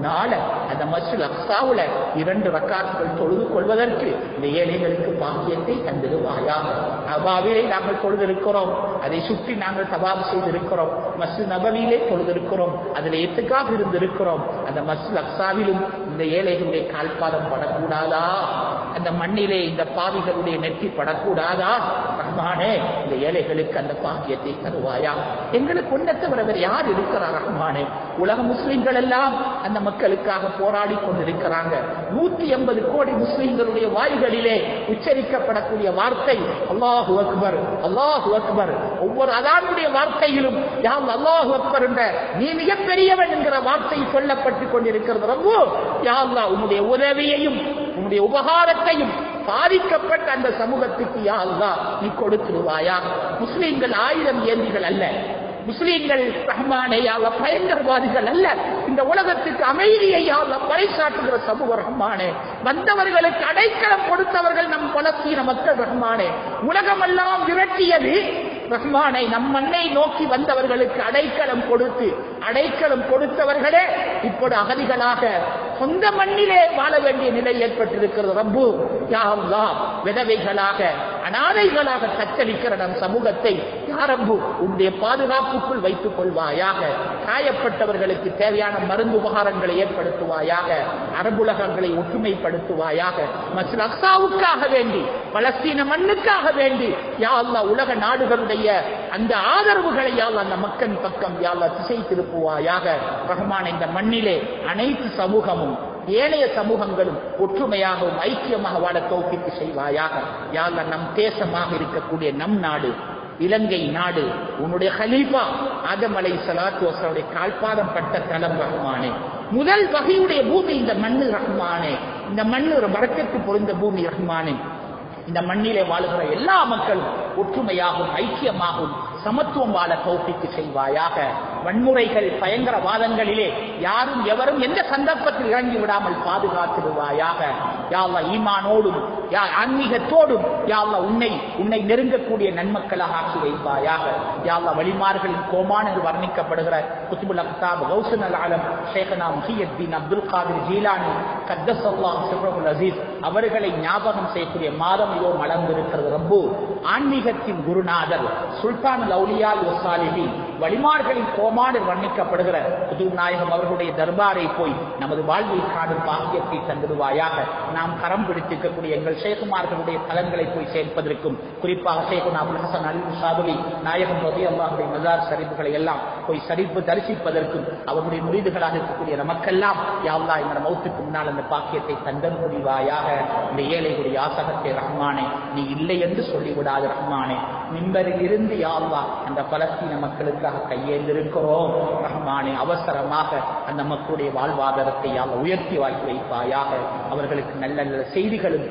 முன்னால அந்த மஸ்ஜித் அக்ஸாவுல இரண்டு ரக்காத்துகள் தொழுது கொள்வதற்கு இந்த ஏழைகளுக்கு பாக்கியத்தை தந்திருவாயாக அபாவிலே நாங்கள் தொழுதிருக்கிறோம் அதை சுற்றி நாங்கள் தபாப் செய்திருக்கிறோம் மஸ்ஜித் நபவியிலே தொழுதிருக்கிறோம் அதில் எத்துக்காக இருந்திருக்கிறோம் அந்த மஸ்ஜித் அக்ஸாவிலும் இந்த ஏழைகளுடைய கால்பாதம் படக்கூடாதா அந்த மண்ணிலே இந்த பாவிகளுடைய நெற்றி படக்கூடாதா ரஹ்மானே இந்த ஏழைகளுக்கு அந்த பாக்கியத்தை தருவாயா எங்களுக்கு உன்னை தவிர வேறு யார் இருக்கிறார் ரஹ்மானே உலக முஸ்லிம்கள் எல்லாம் அந்த மக்களுக்காக போராடி கொண்டிருக்கிறாங்க நூத்தி எண்பது கோடி முஸ்லிம்களுடைய வாய்களிலே உச்சரிக்கப்படக்கூடிய வார்த்தை அல்லாஹு அக்பர் அல்லாஹு அக்பர் ஒவ்வொரு அதானுடைய வார்த்தையிலும் யாம் அல்லாஹு அக்பர் என்ற நீ மிகப்பெரியவன் என்கிற வார்த்தை சொல்லப்பட்டு கொண்டிருக்கிறது ரொம்ப யா அல்லாஹ் உன்னுடைய உதவியையும் உன்னுடைய உபகாரத்தையும் பாதிக்கப்பட்ட அந்த சமூகத்துக்கு யா அல்லாஹ் நீ கொடுத்துருவாயா முஸ்லிம்கள் ஆயிரம் ஏந்திகள் அல்ல முஸ்லீம்கள் ரஹ்மானே அல்ல பயங்கரவாதிகள் அல்ல இந்த உலகத்துக்கு அமைதியை அல்ல பறைசாட்டுகிற சமூக ரஹ்மானே வந்தவர்களுக்கு அடைக்கலம் கொடுத்தவர்கள் நம் பலஸ்தீன மக்கள் ரஹ்மானே உலகமெல்லாம் விரட்டியது ரஹ்மானை நம் மண்ணை நோக்கி வந்தவர்களுக்கு அடைக்கலம் கொடுத்து அடைக்கலம் கொடுத்தவர்களே இப்போது அகதிகளாக சொந்த மண்ணிலே வாழ வேண்டிய நிலை ஏற்பட்டிருக்கிறது ரப்பு யா அல்லாஹ் விதவைகளாக அனாதைகளாக தத்தளிக்கிற நம் சமூகத்தை யாரம்பு உன்னுடைய பாதுகாப்புக்குள் வைத்துக் கொள்வாயாக காயப்பட்டவர்களுக்கு தேவையான மருந்து உபகாரங்களை ஏற்படுத்துவாயாக அரபுலகங்களை ஒற்றுமைப்படுத்துவாயாக மஸ்ல அக்சாவுக்காக வேண்டி பலஸ்தீன மண்ணுக்காக வேண்டி யா அல்லாஹ் உலக நாடுகளுடைய அந்த ஆதரவுகளை யாழ் அந்த மக்கள் பக்கம் யாழ் திசை திருப்புவாயாக ரஹ்மான் இந்த மண்ணிலே அனைத்து சமூகமும் ஏனைய சமூகங்களும் ஒற்றுமையாகவும் ஐக்கியமாக வாழ தோப்பிக்கு செய்வாயாக யாழ் நம் தேசமாக இருக்கக்கூடிய நம் நாடு இலங்கை நாடு உன்னுடைய ஹலீஃபா ஆதம் அலை சலாத்து வசனுடைய கால்பாதம் பட்ட தலம் ரஹ்மானே முதல் வகையுடைய பூமி இந்த மண்ணு ரஹ்மானே இந்த மண்ணு ஒரு வரக்கத்து பொருந்த பூமி ரஹ்மானே இந்த மண்ணிலே வாழுகிற எல்லா மக்களும் ஒற்றுமையாகவும் ஐக்கியமாகவும் சமத்துவம் வாழ தோப்பிக்கு செய்வாயாக வன்முறைகள் பயங்கரவாதங்களிலே யாரும் எவரும் எந்த சந்தர்ப்பத்தில் இறங்கி விடாமல் பாதுகாத்திடுவாயாக யாழ்லா ஈமானோடும் யா ஆன்மீகத்தோடும் யாழ்லா உன்னை உன்னை நெருங்கக்கூடிய நன்மக்களாக ஆக்கி வைப்பாயாக யாழ்லா வழிமார்களின் கோமான் என்று வர்ணிக்கப்படுகிற குத்துபுல் அக்தாப் கௌசன் அல் ஆலம் ஷேகனா முஹியத்தீன் அப்துல் காதிர் ஜீலானி கத்தஸ் அல்லாஹ் சிப்ரபுல் அசீஸ் அவர்களை ஞாபகம் செய்யக்கூடிய மாதம் இதோ மலர்ந்திருக்கிறது ரப்பு ஆன்மீகத்தின் குருநாதர் சுல்தான் லவுலியால் ஒசாலிஹி வழிமார்களின் கோமாடு வர்ணிக்கப்படுகிற புது நாயகம் அவர்களுடைய தர்பாரை போய் நமது வாழ்வில் காணும் பாக்கியத்தை தந்துடுவாயாக நாம் கரம் பிடித்திருக்கக்கூடிய எங்கள் ஷேகுமார்களுடைய தலங்களை போய் சேர்ப்பதற்கும் குறிப்பாக ஷேகுன் அபுல் ஹசன் அலி சாதுலி நாயகம் ரதி அல்லாஹுடைய மசார் சரிப்புகளை எல்லாம் போய் சரிப்பு தரிசிப்பதற்கும் அவருடைய முறிதுகளாக இருக்கக்கூடிய நமக்கெல்லாம் யாவ்லா இந்த மௌத்துக்கு முன்னால் அந்த பாக்கியத்தை தந்தன் புரிவாயாக இந்த ஏழைகளுடைய ஆசகத்தை ரஹ்மானே நீ இல்லை என்று சொல்லிவிடாது ரஹ்மானே மின்பரில் இருந்து யாழ்லா அந்த பலஸ்தீன மக்களுக்காக கையேந்திருக்கிறோம் ரஹ்மானே அவசரமாக அந்த மக்களுடைய வாழ்வாதாரத்தை யாழ் உயர்த்தி வாக்கி வைப்பாயாக அவர்களுக்கு நல்ல நல்ல செய்திகளும்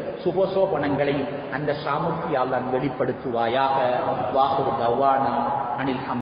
சுபசோபனங்களையும் அந்த சாமுர்த்தியால் வெளிப்படுத்துவாயாக வாகு கவானா அனில்